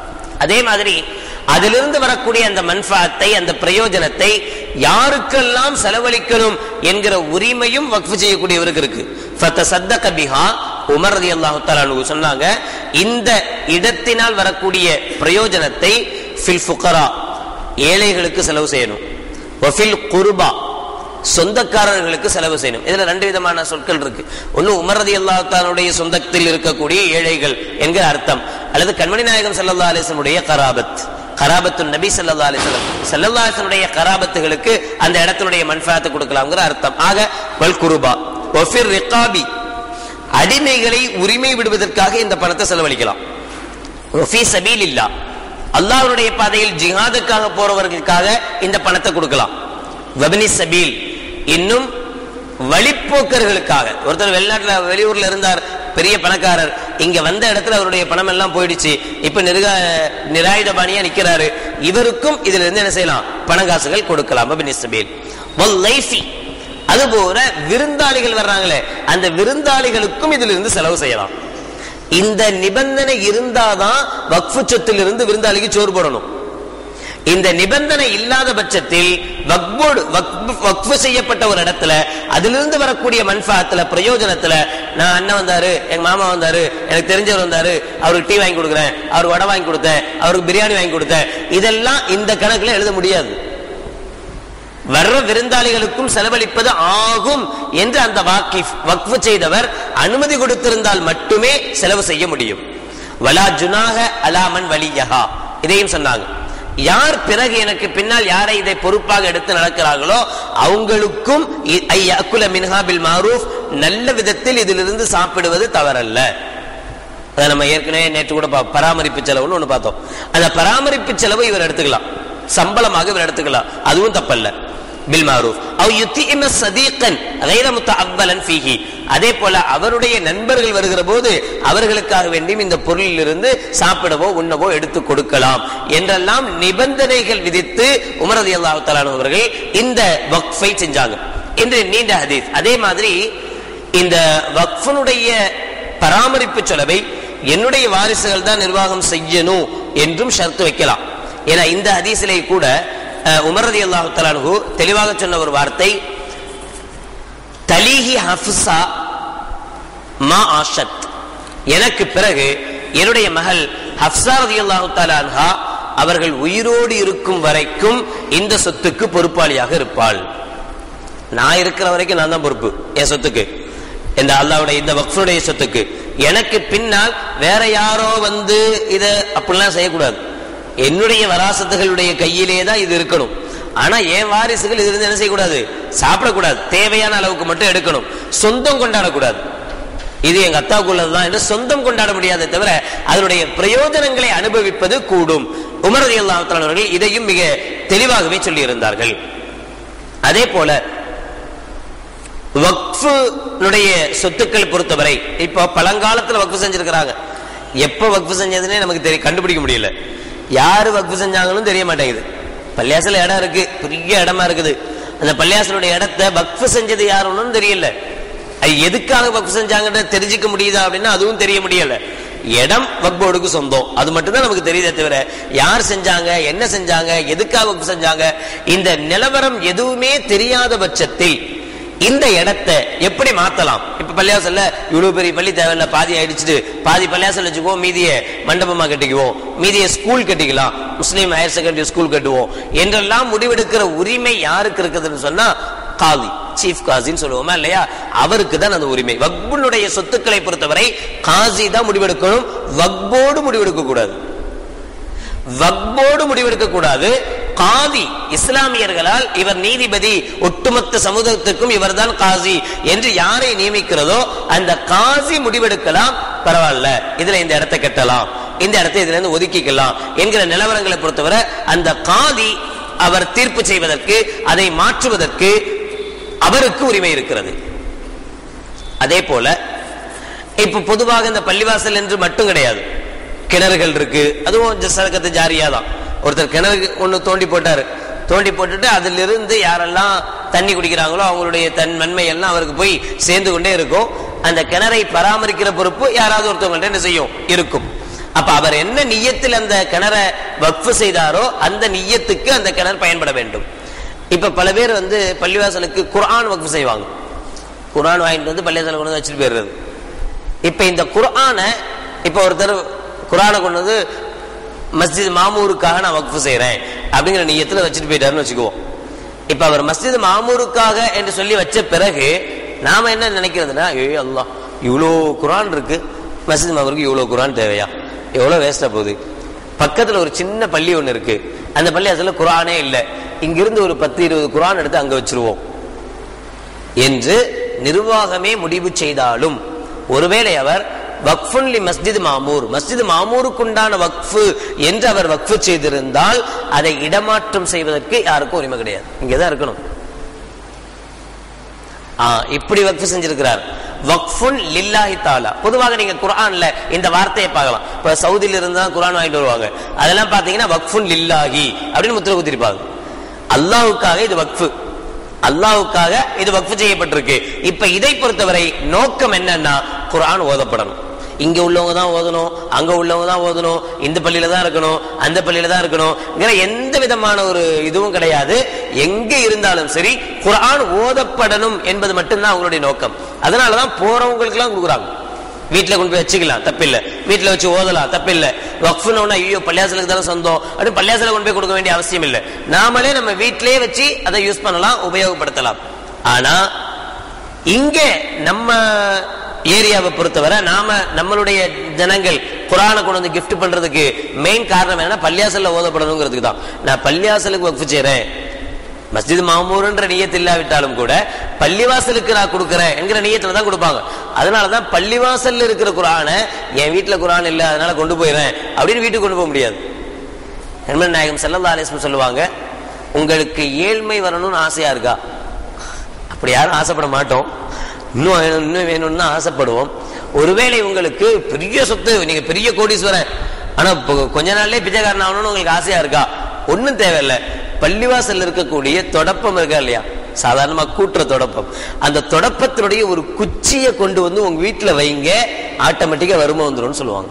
அதே மாதிரி அதிலிருந்து வரக்கூடிய அந்த மன்ஃபாத்தை அந்த பிரயோஜனத்தை யாருக்கெல்லாம் செலவழிக்கணும் என்கிற உரிமையும் வக்ஃபு செய்யக்கூடியவருக்கு இருக்கு ஃபத்தசத்தக பிஹா உமர் ரலியல்லாஹு தஆலா அன்ஹு சொன்னாங்க இந்த இடத்தினால் வரக்கூடிய பிரயோஜனத்தை ஃபில் ஃபுகரா ஏழைகளுக்கு செலவு செய்யணும் வஃபில் குர்பா சொந்தக்காரர்களுக்கு செலவு செய்யணும் இதுல ரெண்டு விதமான சொற்கள் இருக்கு ஒண்ணு உமர் ரதி அல்லாத்தானுடைய சொந்தத்தில் இருக்கக்கூடிய ஏழைகள் என்கிற அர்த்தம் அல்லது கண்மணி நாயகம் சல்லல்லா அலிசனுடைய கராபத் கராபத்து நபி சல்லா அலிஸ்லம் சல்லல்லா அலிசனுடைய கராபத்துகளுக்கு அந்த இடத்தினுடைய மன்ஃபாத்தை கொடுக்கலாம்ங்கிற அர்த்தம் ஆக வல் குருபா ஒஃபிர் ரிகாபி அடிமைகளை உரிமை விடுவதற்காக இந்த பணத்தை செலவழிக்கலாம் ஒஃபி சபீல் இல்லா அல்லாஹ்வுடைய பாதையில் ஜிஹாதுக்காக போறவர்களுக்காக இந்த பணத்தை கொடுக்கலாம் வபினி சபீல் இன்னும் வழிப்போக்கர்களுக்காக ஒருத்தர் வெளிநாட்டுல வெளியூர்ல இருந்தார் பெரிய பணக்காரர் இங்க வந்த இடத்துல அவருடைய பணம் எல்லாம் போயிடுச்சு இப்ப நிருகா நிராயுதபாணியா நிக்கிறாரு இவருக்கும் இதுல இருந்து என்ன செய்யலாம் பணங்காசுகள் கொடுக்கலாம் வபினி சபீல் வல் லைஃபி அதுபோல விருந்தாளிகள் வர்றாங்களே அந்த விருந்தாளிகளுக்கும் இதுல இருந்து செலவு செய்யலாம் இந்த நிபந்தனை இருந்தாதான் வக்ஃபு சொத்திலிருந்து விருந்தாளிக்கு சோறு போடணும் இந்த நிபந்தனை இல்லாத பட்சத்தில் வக்போடு வக்ஃபு செய்யப்பட்ட ஒரு இடத்துல அதிலிருந்து வரக்கூடிய மன்ஃபாத்துல பிரயோஜனத்துல நான் அண்ணன் வந்தாரு எங்க மாமா வந்தாரு எனக்கு தெரிஞ்சவர் வந்தாரு அவருக்கு டீ வாங்கி கொடுக்குறேன் அவருக்கு வடை வாங்கி கொடுத்தேன் அவருக்கு பிரியாணி வாங்கி கொடுத்தேன் இதெல்லாம் இந்த கணக்குல எழுத முடியாது வர்ற விருந்தாளிகளுக்கும் செலவழிப்பது ஆகும் என்று அந்த வாக்கிஃப் வக்ஃபு செய்தவர் அனுமதி கொடுத்திருந்தால் மட்டுமே செலவு செய்ய முடியும் வலா ஜுனாக அலாமன் வலியஹா இதையும் சொன்னாங்க யார் பிறகு எனக்கு பின்னால் யாரை இதை பொறுப்பாக எடுத்து நடக்கிறார்களோ அவங்களுக்கும் இ- ஐ அக்குல மின்ஹா பில் மாரூஃப் நல்ல விதத்தில் இதிலிருந்து சாப்பிடுவது தவறல்ல அதை நம்ம ஏற்கனவே நேற்று கூட பா- பராமரிப்பு செலவுன்னு ஒண்ணு பார்த்தோம் அந்த பராமரிப்பு செலவு இவர் எடுத்துக்கலாம் சம்பளமாக இவர் எடுத்துக்கலாம் அதுவும் தப்பல்ல பில் மாரூஃப் அவ் யுத்திஇம சதீகன் கைர முத்தஅவ்வலன் ஃபீஹி அதே போல அவருடைய நண்பர்கள் வருகிற போது அவர்களுக்காக வேண்டியும் இந்த பொருளில் இருந்து சாப்பிடவோ உண்ணவோ எடுத்து கொடுக்கலாம் என்றெல்லாம் நிபந்தனைகள் விதித்து உமர் ரலியல்லாஹு தஆலா அவர்கள் இந்த வக்ஃபை செஞ்சாங்க என்று நீண்ட ஹதீஸ் அதே மாதிரி இந்த வக்ஃபனுடைய பராமரிப்பு செலவை என்னுடைய வாரிசுகள் தான் நிர்வாகம் செய்யணும் என்றும் ஷர்த்து வைக்கலாம் ஏன்னா இந்த ஹதீஸிலே கூட அஹ், உமர் ரதி அல்லாஹு தலானு தெளிவாக சொன்ன ஒரு வார்த்தை தலிஹி ஹஃப்ஸா மா ஆஷத் எனக்கு பிறகு என்னுடைய மகள் ஹப்சா ரதியல்லாஹு தஆலா அன்ஹா அவர்கள் உயிரோடு இருக்கும் வரைக்கும் இந்த சொத்துக்கு பொறுப்பாளியாக இருப்பாள் நான் இருக்கிற வரைக்கும் நான் தான் பொறுப்பு என் சொத்துக்கு இந்த அல்லாவுடைய இந்த வக்ஃபுடைய சொத்துக்கு எனக்கு பின்னால் வேற யாரோ வந்து இத அப்படிலாம் செய்யக்கூடாது என்னுடைய வராசத்துகளுடைய கையிலே தான் இது இருக்கணும் ஆனா என் வாரிசுகள் இது இருந்து என்ன செய்யக்கூடாது சாப்பிடக்கூடாது தேவையான அளவுக்கு மட்டும் எடுக்கணும் சொந்தம் கொண்டாடக்கூடாது இது எங்க அத்தாவுக்குள்ளதுதான் என்று சொந்தம் கொண்டாட முடியாதே தவிர அதனுடைய பிரயோஜனங்களை அனுபவிப்பது கூடும் உமர் ரலியல்லாஹு தஆலா அவர்கள் இதையும் மிக தெளிவாகவே சொல்லி இருந்தார்கள் அதே போல வக்ஃபுனுடைய சொத்துக்கள் பொறுத்தவரை இப்போ பழங்காலத்துல வக்ஃபு செஞ்சிருக்கிறாங்க எப்ப வக்ஃபு செஞ்சதுன்னே நமக்கு தெரிய கண்டுபிடிக்க முடியல யாரு வக்ஃபு செஞ்சாங்கன்னு தெரிய மாட்டேங்குது பள்ளியாசல இடம் இருக்கு பெரிய இடமா இருக்குது அந்த பள்ளியாசலுடைய இடத்த வக்ஃபு செஞ்சது யாருன்னு தெரியல அது எதுக்காக வக்ஃபு செஞ்சாங்கன்னு தெரிஞ்சுக்க முடியுதா அப்படின்னா அதுவும் தெரிய முடியல இடம் வக்போர்டுக்கு சொந்தம் அது மட்டும்தான் நமக்கு தெரியுதே தவிர யார் செஞ்சாங்க என்ன செஞ்சாங்க எதுக்காக வக்ஃபு செஞ்சாங்க இந்த நிலவரம் எதுவுமே தெரியாத பட்சத்தில் இந்த இடத்தை எப்படி மாத்தலாம் இப்ப பள்ளியாசல்ல இவ்வளவு பெரிய பள்ளி தேவையில்ல பாதி ஆயிடுச்சுட்டு பாதி பள்ளியாசல் வச்சுக்குவோம் மீதிய மண்டபமா கட்டிக்குவோம் மீதிய ஸ்கூல் கட்டிக்கலாம் முஸ்லீம் ஹையர் செகண்டரி ஸ்கூல் கட்டுவோம் என்றெல்லாம் முடிவெடுக்கிற உரிமை யாருக்கு இருக்குதுன்னு சொன்னா காதி சீஃப் காசின்னு சொல்லுவோமா இல்லையா அவருக்கு தான் அந்த உரிமை வக்புனுடைய சொத்துக்களை பொறுத்தவரை காசி தான் முடிவெடுக்கணும் வக்போடு முடிவெடுக்க கூடாது வக்போடு முடிவெடுக்க கூடாது காதி இஸ்லாமியர்களால் இவர் நீதிபதி ஒட்டுமொத்த சமூகத்துக்கும் இவர்தான் காசி என்று யாரை நியமிக்கிறதோ அந்த காசி முடிவெடுக்கலாம் பரவாயில்ல இதுல இந்த இடத்தை கட்டலாம் இந்த இடத்தை இதுல இருந்து ஒதுக்கிக்கலாம் என்கிற நிலவரங்களை பொறுத்தவரை அந்த காதி அவர் தீர்ப்பு செய்வதற்கு அதை மாற்றுவதற்கு அவருக்கு உரிமை இருக்கிறது அதே போல இப்ப பொதுவாக இந்த பள்ளிவாசல் என்று மட்டும் கிடையாது கிணறுகள் இருக்கு அதுவும் சரக்கத்து ஜாரியா தான் ஒருத்தர் கிணறு ஒண்ணு தோண்டி போட்டாரு தோண்டி போட்டுட்டு அதிலிருந்து யாரெல்லாம் தண்ணி குடிக்கிறாங்களோ அவங்களுடைய தன் நன்மை எல்லாம் அவருக்கு போய் சேர்ந்து கொண்டே இருக்கும் அந்த கிணறை பராமரிக்கிற பொறுப்பு யாராவது ஒருத்தவங்கள்ட்ட என்ன செய்யும் இருக்கும் அப்ப அவர் என்ன நியத்தில் அந்த கிணறை வக்ஃபு செய்தாரோ அந்த நியத்துக்கு அந்த கிணறு பயன்பட வேண்டும் இப்ப பல பேர் வந்து பள்ளிவாசலுக்கு குர்ஆன் வக்ஃபு செய்வாங்க குர்ஆன் வாங்கிட்டு வந்து பள்ளிவாசல கொண்டு வந்து வச்சுட்டு போயிடுறது இப்ப இந்த குர்ஆனை இப்ப ஒருத்தர் குர்ஆனை கொண்டு வந்து மஸ்ஜித் மாமூருக்காக நான் வக்ஃபு செய்றேன் அப்படிங்கிற நியத்துல வச்சுட்டு போயிட்டாருன்னு வச்சுக்குவோம் இப்ப அவர் மஸ்ஜித் மாமூருக்காக என்று சொல்லி வச்ச பிறகு நாம என்ன நினைக்கிறதுனா ஏய் அல்லாஹ் இவ்வளோ குர்ஆன் இருக்கு மஸ்ஜித் மாமூருக்கு இவ்வளோ குர்ஆன் தேவையா எவ்வளவு வேஸ்டா போகுது பக்கத்துல ஒரு சின்ன பள்ளி ஒண்ணு இருக்கு அந்த பள்ளி அதுல குர்ஆனே இல்லை இங்கிருந்து ஒரு பத்து இருபது குர்ஆன் எடுத்து அங்க வச்சிருவோம் என்று நிர்வாகமே முடிவு செய்தாலும் ஒருவேளை அவர் வக்ஃபுன் லி மஸ்ஜித் மாமூர் மஸ்ஜித் மாமூருக்குண்டான வக்ஃபு என்று அவர் வக்ஃபு செய்திருந்தால் அதை இடமாற்றம் செய்வதற்கு யாருக்கும் உரிமை கிடையாது இங்கதான் இருக்கணும் ஆ, இப்படி வக்ஃபு செஞ்சிருக்கிறார் வக்ஃபுன் லில்லாஹி தாலா பொதுவாக நீங்க குர்ஆன்ல இந்த வார்த்தையை பார்க்கலாம் இப்ப சவுதியில இருந்து தான் குர்ஆன் வாங்கிட்டு வருவாங்க அதெல்லாம் பாத்தீங்கன்னா வக்ஃபுன் லில்லாஹி அப்படின்னு முத்திர குத்திருப்பாங்க அல்லாஹ்வுக்காக இது வக்ஃபு அல்லாஹ்வுக்காக இது வக்ஃபு செய்யப்பட்டிருக்கு இப்ப இதை பொறுத்தவரை நோக்கம் என்னன்னா குர்ஆன் ஓதப்படணும் இங்க உள்ளவங்க தான் ஓதணும் அங்க உள்ளவங்க தான் ஓதணும் இந்த பள்ளியில தான் இருக்கணும் அந்த பள்ளியில தான் இருக்கணும் இங்க எந்த விதமான ஒரு இதுவும் கிடையாது எங்க இருந்தாலும் சரி குர்ஆன் ஓதப்படணும் என்பது மட்டும்தான் அவங்களுடைய நோக்கம் அதனாலதான் போறவங்களுக்கு எல்லாம் கொடுக்குறாங்க வீட்டுல கொண்டு போய் வச்சுக்கலாம் தப்பில்ல வீட்டுல வச்சு ஓதலாம் தப்பில்ல வக்ஃபுன்னு ஐயோ பள்ளியாசலுக்கு தானே சொந்தம் அப்படின்னு பள்ளியாசல கொண்டு போய் கொடுக்க வேண்டிய அவசியம் இல்லை நாமளே நம்ம வீட்டிலேயே வச்சு அதை யூஸ் பண்ணலாம் உபயோகப்படுத்தலாம் ஆனா இங்க நம்ம ஏரியாவை பொறுத்தவரை நாம நம்மளுடைய ஜனங்கள் குரானை கொண்டு வந்து gift பண்றதுக்கு மெயின் காரணம் என்னன்னா பள்ளியாசல்ல ஓதப்படணுங்கிறதுக்கு தான் நான் பள்ளியாசலுக்கு வக்ஃபு செய்றேன் மஸ்ஜித் மாமூர்ன்ற நியத்து இல்லாவிட்டாலும் கூட பள்ளிவாசலுக்கு நான் கொடுக்கிறேன் என்கிற நியத்துல தான் கொடுப்பாங்க அதனாலதான் பள்ளிவாசல்ல இருக்கிற குரானை என் வீட்டுல குரான் இல்ல அதனால கொண்டு போயிடுறேன் அப்படின்னு வீட்டுக்கு கொண்டு போக முடியாது ஹெல்மன் நாயகம் செல்லல்லா அலிஸ்லம் சொல்லுவாங்க உங்களுக்கு ஏழ்மை வரணும்னு ஆசையா இருக்கா அப்படி யாரும் ஆசைப்பட மாட்டோம் இன்னும் வேணும் இன்னும் வேணும்னு தான் ஆசைப்படுவோம் ஒருவேளை உங்களுக்கு பெரிய சொத்து நீங்க பெரிய கோடீஸ்வரன் ஆனா இப்போ கொஞ்ச நாள்லயே பிச்சைக்காரன் ஆகணும்னு உங்களுக்கு ஆசையா இருக்கா ஒண்ணும் தேவையில்ல பள்ளிவாசல்ல இருக்கக்கூடிய தொடப்பம் இருக்கா இல்லையா சாதாரணமா கூட்டுற தொடப்பம் அந்த தொடப்பத்தினுடைய ஒரு குச்சியை கொண்டு வந்து உங்க வீட்டுல வைங்க ஆட்டோமேட்டிக்கா வருமா வந்துரும்னு சொல்லுவாங்க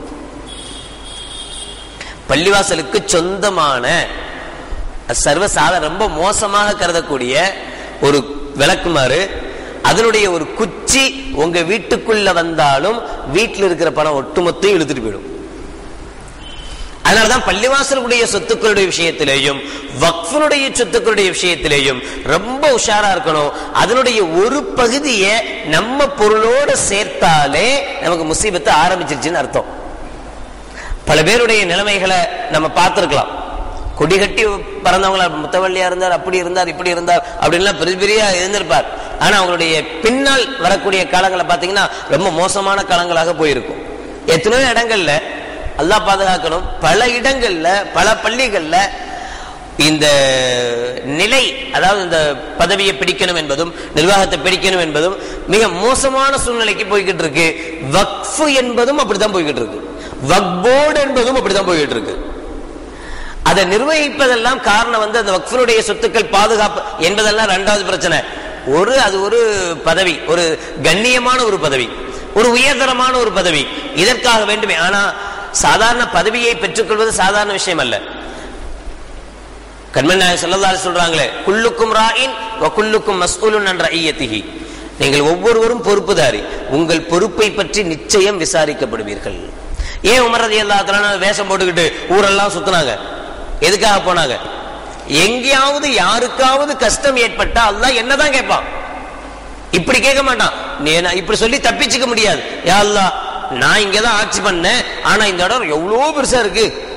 பள்ளிவாசலுக்கு சொந்தமான சர்வசாத ரொம்ப மோசமாக கருதக்கூடிய ஒரு விளக்குமாறு அதனுடைய ஒரு குச்சி உங்க வீட்டுக்குள்ள வந்தாலும் வீட்டுல இருக்கிற பணம் ஒட்டுமொத்தையும் இழுத்துட்டு போயிடும் அதனாலதான் பள்ளிவாசலுடைய சொத்துக்களுடைய விஷயத்திலேயும் வக்ஃபனுடைய சொத்துக்களுடைய விஷயத்திலேயும் ரொம்ப உஷாரா இருக்கணும் அதனுடைய ஒரு பகுதியை நம்ம பொருளோட சேர்த்தாலே நமக்கு முசீபத்தை ஆரம்பிச்சிருச்சுன்னு அர்த்தம் பல பேருடைய நிலைமைகளை நம்ம பார்த்திருக்கலாம் கொடி கட்டி பறந்தவங்களா முத்தவள்ளியா இருந்தார் அப்படி இருந்தார் இப்படி இருந்தார் அப்படின்லாம் பெரிய பெரிய இருந்திருப்பார் ஆனா அவங்களுடைய பின்னால் வரக்கூடிய காலங்களை பார்த்தீங்கன்னா ரொம்ப மோசமான காலங்களாக போயிருக்கும் எத்தனையோ இடங்கள்ல அல்லாஹ் பாதுகாக்கணும் பல இடங்கள்ல பல பள்ளிகள்ல இந்த நிலை அதாவது இந்த பதவியை பிடிக்கணும் என்பதும் நிர்வாகத்தை பிடிக்கணும் என்பதும் மிக மோசமான சூழ்நிலைக்கு போய்கிட்டு இருக்கு வக்ஃபு என்பதும் அப்படித்தான் போய்கிட்டு இருக்கு வக்போர்டு என்பதும் அப்படித்தான் போய்கிட்டு இருக்கு அதை நிர்வகிப்பதெல்லாம் காரணம் வந்து அந்த வக்ஃபனுடைய சொத்துக்கள் பாதுகாப்பு என்பதெல்லாம் ரெண்டாவது பிரச்சனை ஒரு அது ஒரு பதவி ஒரு கண்ணியமான ஒரு பதவி ஒரு உயர்தரமான ஒரு பதவி இதற்காக வேண்டுமே ஆனா சாதாரண பதவியை பெற்றுக்கொள்வது சாதாரண விஷயம் அல்ல கண்மன் நாயகம் ஸல்லல்லாஹு அலைஹி சொல்றாங்களே குல்லுக்கும் ராயின் வ குல்லுக்கும் மஸ்ஊலுன் அன் ரஇயத்திஹி நீங்கள் ஒவ்வொருவரும் பொறுப்புதாரி உங்கள் பொறுப்பை பற்றி நிச்சயம் விசாரிக்கப்படுவீர்கள் ஏன் உமர் ரலியல்லாஹு தஆலா வேஷம் போட்டுக்கிட்டு ஊரெல்லாம் சுத்துனாங்க எதுக்காக போனாங்க எங்கேயாவது யாருக்காவது கஷ்டம் ஏற்பட்டா அல்லாஹ் என்னதான் கேட்பான் இப்படி கேட்க மாட்டான் நீ என்ன- இப்படி சொல்லி தப்பிச்சுக்க முடியாது யா அல்லாஹ் நான் இங்கதான் ஆட்சி பண்ணேன் ஆனா இந்த இடம் எவ்வளவு பெருசா இருக்கு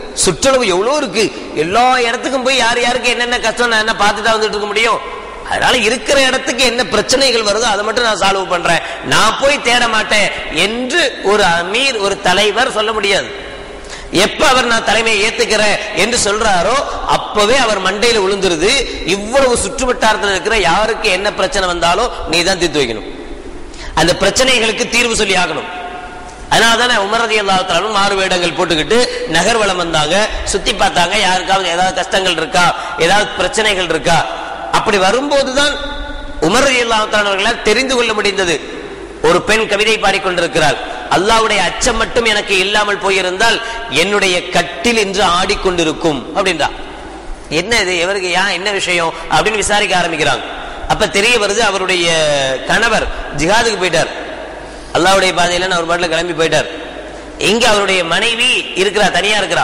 சுற்றளவு எவ்வளவு இருக்கு எல்லா இடத்துக்கும் போய் யார் யாருக்கு என்னென்ன கஷ்டம் நான் என்ன பார்த்துட்டா வந்துட்டு இருக்க முடியும் அதனால இருக்கிற இடத்துக்கு என்ன பிரச்சனைகள் வருதோ அதை மட்டும் நான் சால்வ் பண்றேன் நான் போய் தேட மாட்டேன் என்று ஒரு அமீர் ஒரு தலைவர் சொல்ல முடியாது எப்ப அவர் நான் தலைமையை ஏத்துக்கிறேன் என்று சொல்றாரோ அப்பவே அவர் மண்டையில விழுந்துருது இவ்வளவு சுற்றுவட்டாரத்தில் இருக்கிற யாருக்கு என்ன பிரச்சனை வந்தாலும் நீ தான் தீர்த்து வைக்கணும் அந்த பிரச்சனைகளுக்கு தீர்வு சொல்லி ஆகணும் அதனால தானே உமரதி அல்லாத்தாலும் மாறு வேடங்கள் போட்டுக்கிட்டு நகர்வலம் வந்தாங்க சுத்தி பார்த்தாங்க யாருக்காவது ஏதாவது கஷ்டங்கள் இருக்கா ஏதாவது பிரச்சனைகள் இருக்கா அப்படி வரும்போதுதான் உமரதி அல்லாத்தானவர்களால் தெரிந்து கொள்ள முடிந்தது ஒரு பெண் கவிதை பாடிக்கொண்டிருக்கிறாள் அல்லாவுடைய அச்சம் மட்டும் எனக்கு இல்லாமல் போயிருந்தால் என்னுடைய கட்டில் இன்று ஆடிக்கொண்டிருக்கும் அப்படின்றா என்ன இது இவருக்கு ஏன் என்ன விஷயம் அப்படின்னு விசாரிக்க ஆரம்பிக்கிறாங்க அப்ப தெரிய வருது அவருடைய கணவர் ஜிஹாதுக்கு போயிட்டார் அல்லாவுடைய பாதையில அவர் பாட்டில் கிளம்பி போயிட்டார் இங்க அவருடைய மனைவி இருக்கிறா தனியா இருக்கிறா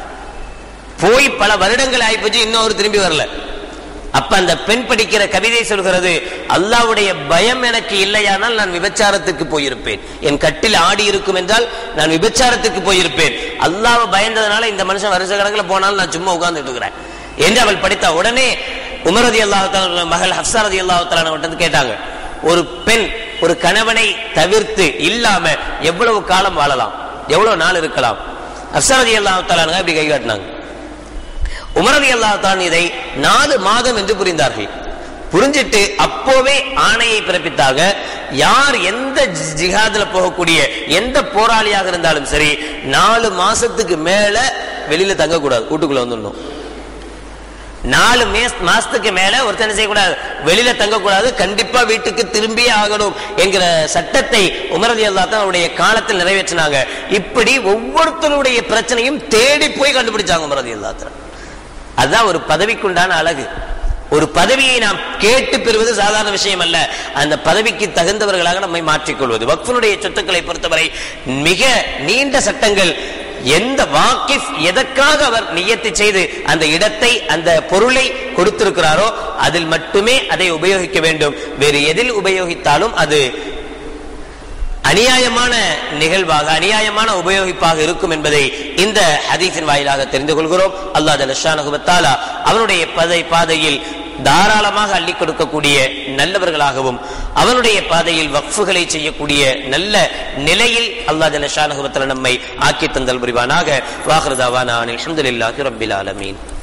போய் பல வருடங்கள் ஆயிப்போச்சு இன்னும் அவர் திரும்பி வரல அப்ப அந்த பெண் படிக்கிற கவிதை சொல்கிறது அல்லாவுடைய பயம் எனக்கு இல்லையானால் நான் விபச்சாரத்துக்கு போயிருப்பேன் என் கட்டில் ஆடி இருக்கும் என்றால் நான் விபச்சாரத்துக்கு போயிருப்பேன் அல்லாவை பயந்ததுனால இந்த மனுஷன் வருஷ கணக்கில் போனாலும் நான் சும்மா உட்கார்ந்துட்டு இருக்கிறேன் என்று அவள் படித்த உடனே உமரதி அல்லாஹால மகள் ஹப்சாரதி அல்லாஹால கேட்டாங்க ஒரு பெண் ஒரு கணவனை தவிர்த்து இல்லாம எவ்வளவு காலம் வாழலாம் எவ்வளவு நாள் இருக்கலாம் ஹப்சாரதி அல்லாஹால இப்படி கை காட்டினாங்க உமரதி அல்லாஹான் இதை நாலு மாதம் என்று புரிந்தார்கள் புரிஞ்சிட்டு அப்போவே ஆணையை பிறப்பித்தாக யார் எந்த ஜிஹாதுல போகக்கூடிய எந்த போராளியாக இருந்தாலும் சரி நாலு மாசத்துக்கு மேல வெளியில தங்கக்கூடாது வீட்டுக்குள்ள வந்துடணும் நாலு மாசத்துக்கு மேல ஒருத்தனை செய்யக்கூடாது வெளியில தங்கக்கூடாது கண்டிப்பா வீட்டுக்கு திரும்பியே ஆகணும் என்கிற சட்டத்தை உமரதி அல்லா தான் அவருடைய காலத்தில் நிறைவேற்றினாங்க இப்படி ஒவ்வொருத்தருடைய பிரச்சனையும் தேடி போய் கண்டுபிடிச்சாங்க உமரதி அல்லாத்திர அதுதான் ஒரு பதவிக்குண்டான அழகு ஒரு பதவியை நாம் கேட்டு பெறுவது சாதாரண விஷயம் அல்ல அந்த பதவிக்கு தகுந்தவர்களாக நம்மை மாற்றிக்கொள்வது வக்ஃபனுடைய சொத்துக்களை பொறுத்தவரை மிக நீண்ட சட்டங்கள் எந்த வாக்கிஃப் எதற்காக அவர் நியத்தி செய்து அந்த இடத்தை அந்த பொருளை கொடுத்திருக்கிறாரோ அதில் மட்டுமே அதை உபயோகிக்க வேண்டும் வேறு எதில் உபயோகித்தாலும் அது அநியாயமான நிகழ்வாக அநியாயமான உபயோகிப்பாக இருக்கும் என்பதை இந்த ஹதீஸின் வாயிலாக தெரிந்து கொள்கிறோம் அல்லாஹ் ஜலஷானுகுபத்தாலா அவனுடைய பதை பாதையில் தாராளமாக அள்ளி கொடுக்கக்கூடிய நல்லவர்களாகவும் அவனுடைய பாதையில் வக்ஃபுகளை செய்யக்கூடிய நல்ல நிலையில் அல்லாஹ் ஜலஷானுகுபத்தாலா நம்மை ஆக்கி தந்தல் புரிவானாக வாஹ்ரதாவான அலமதுல்லாஹி ரபில் ஆலமீன்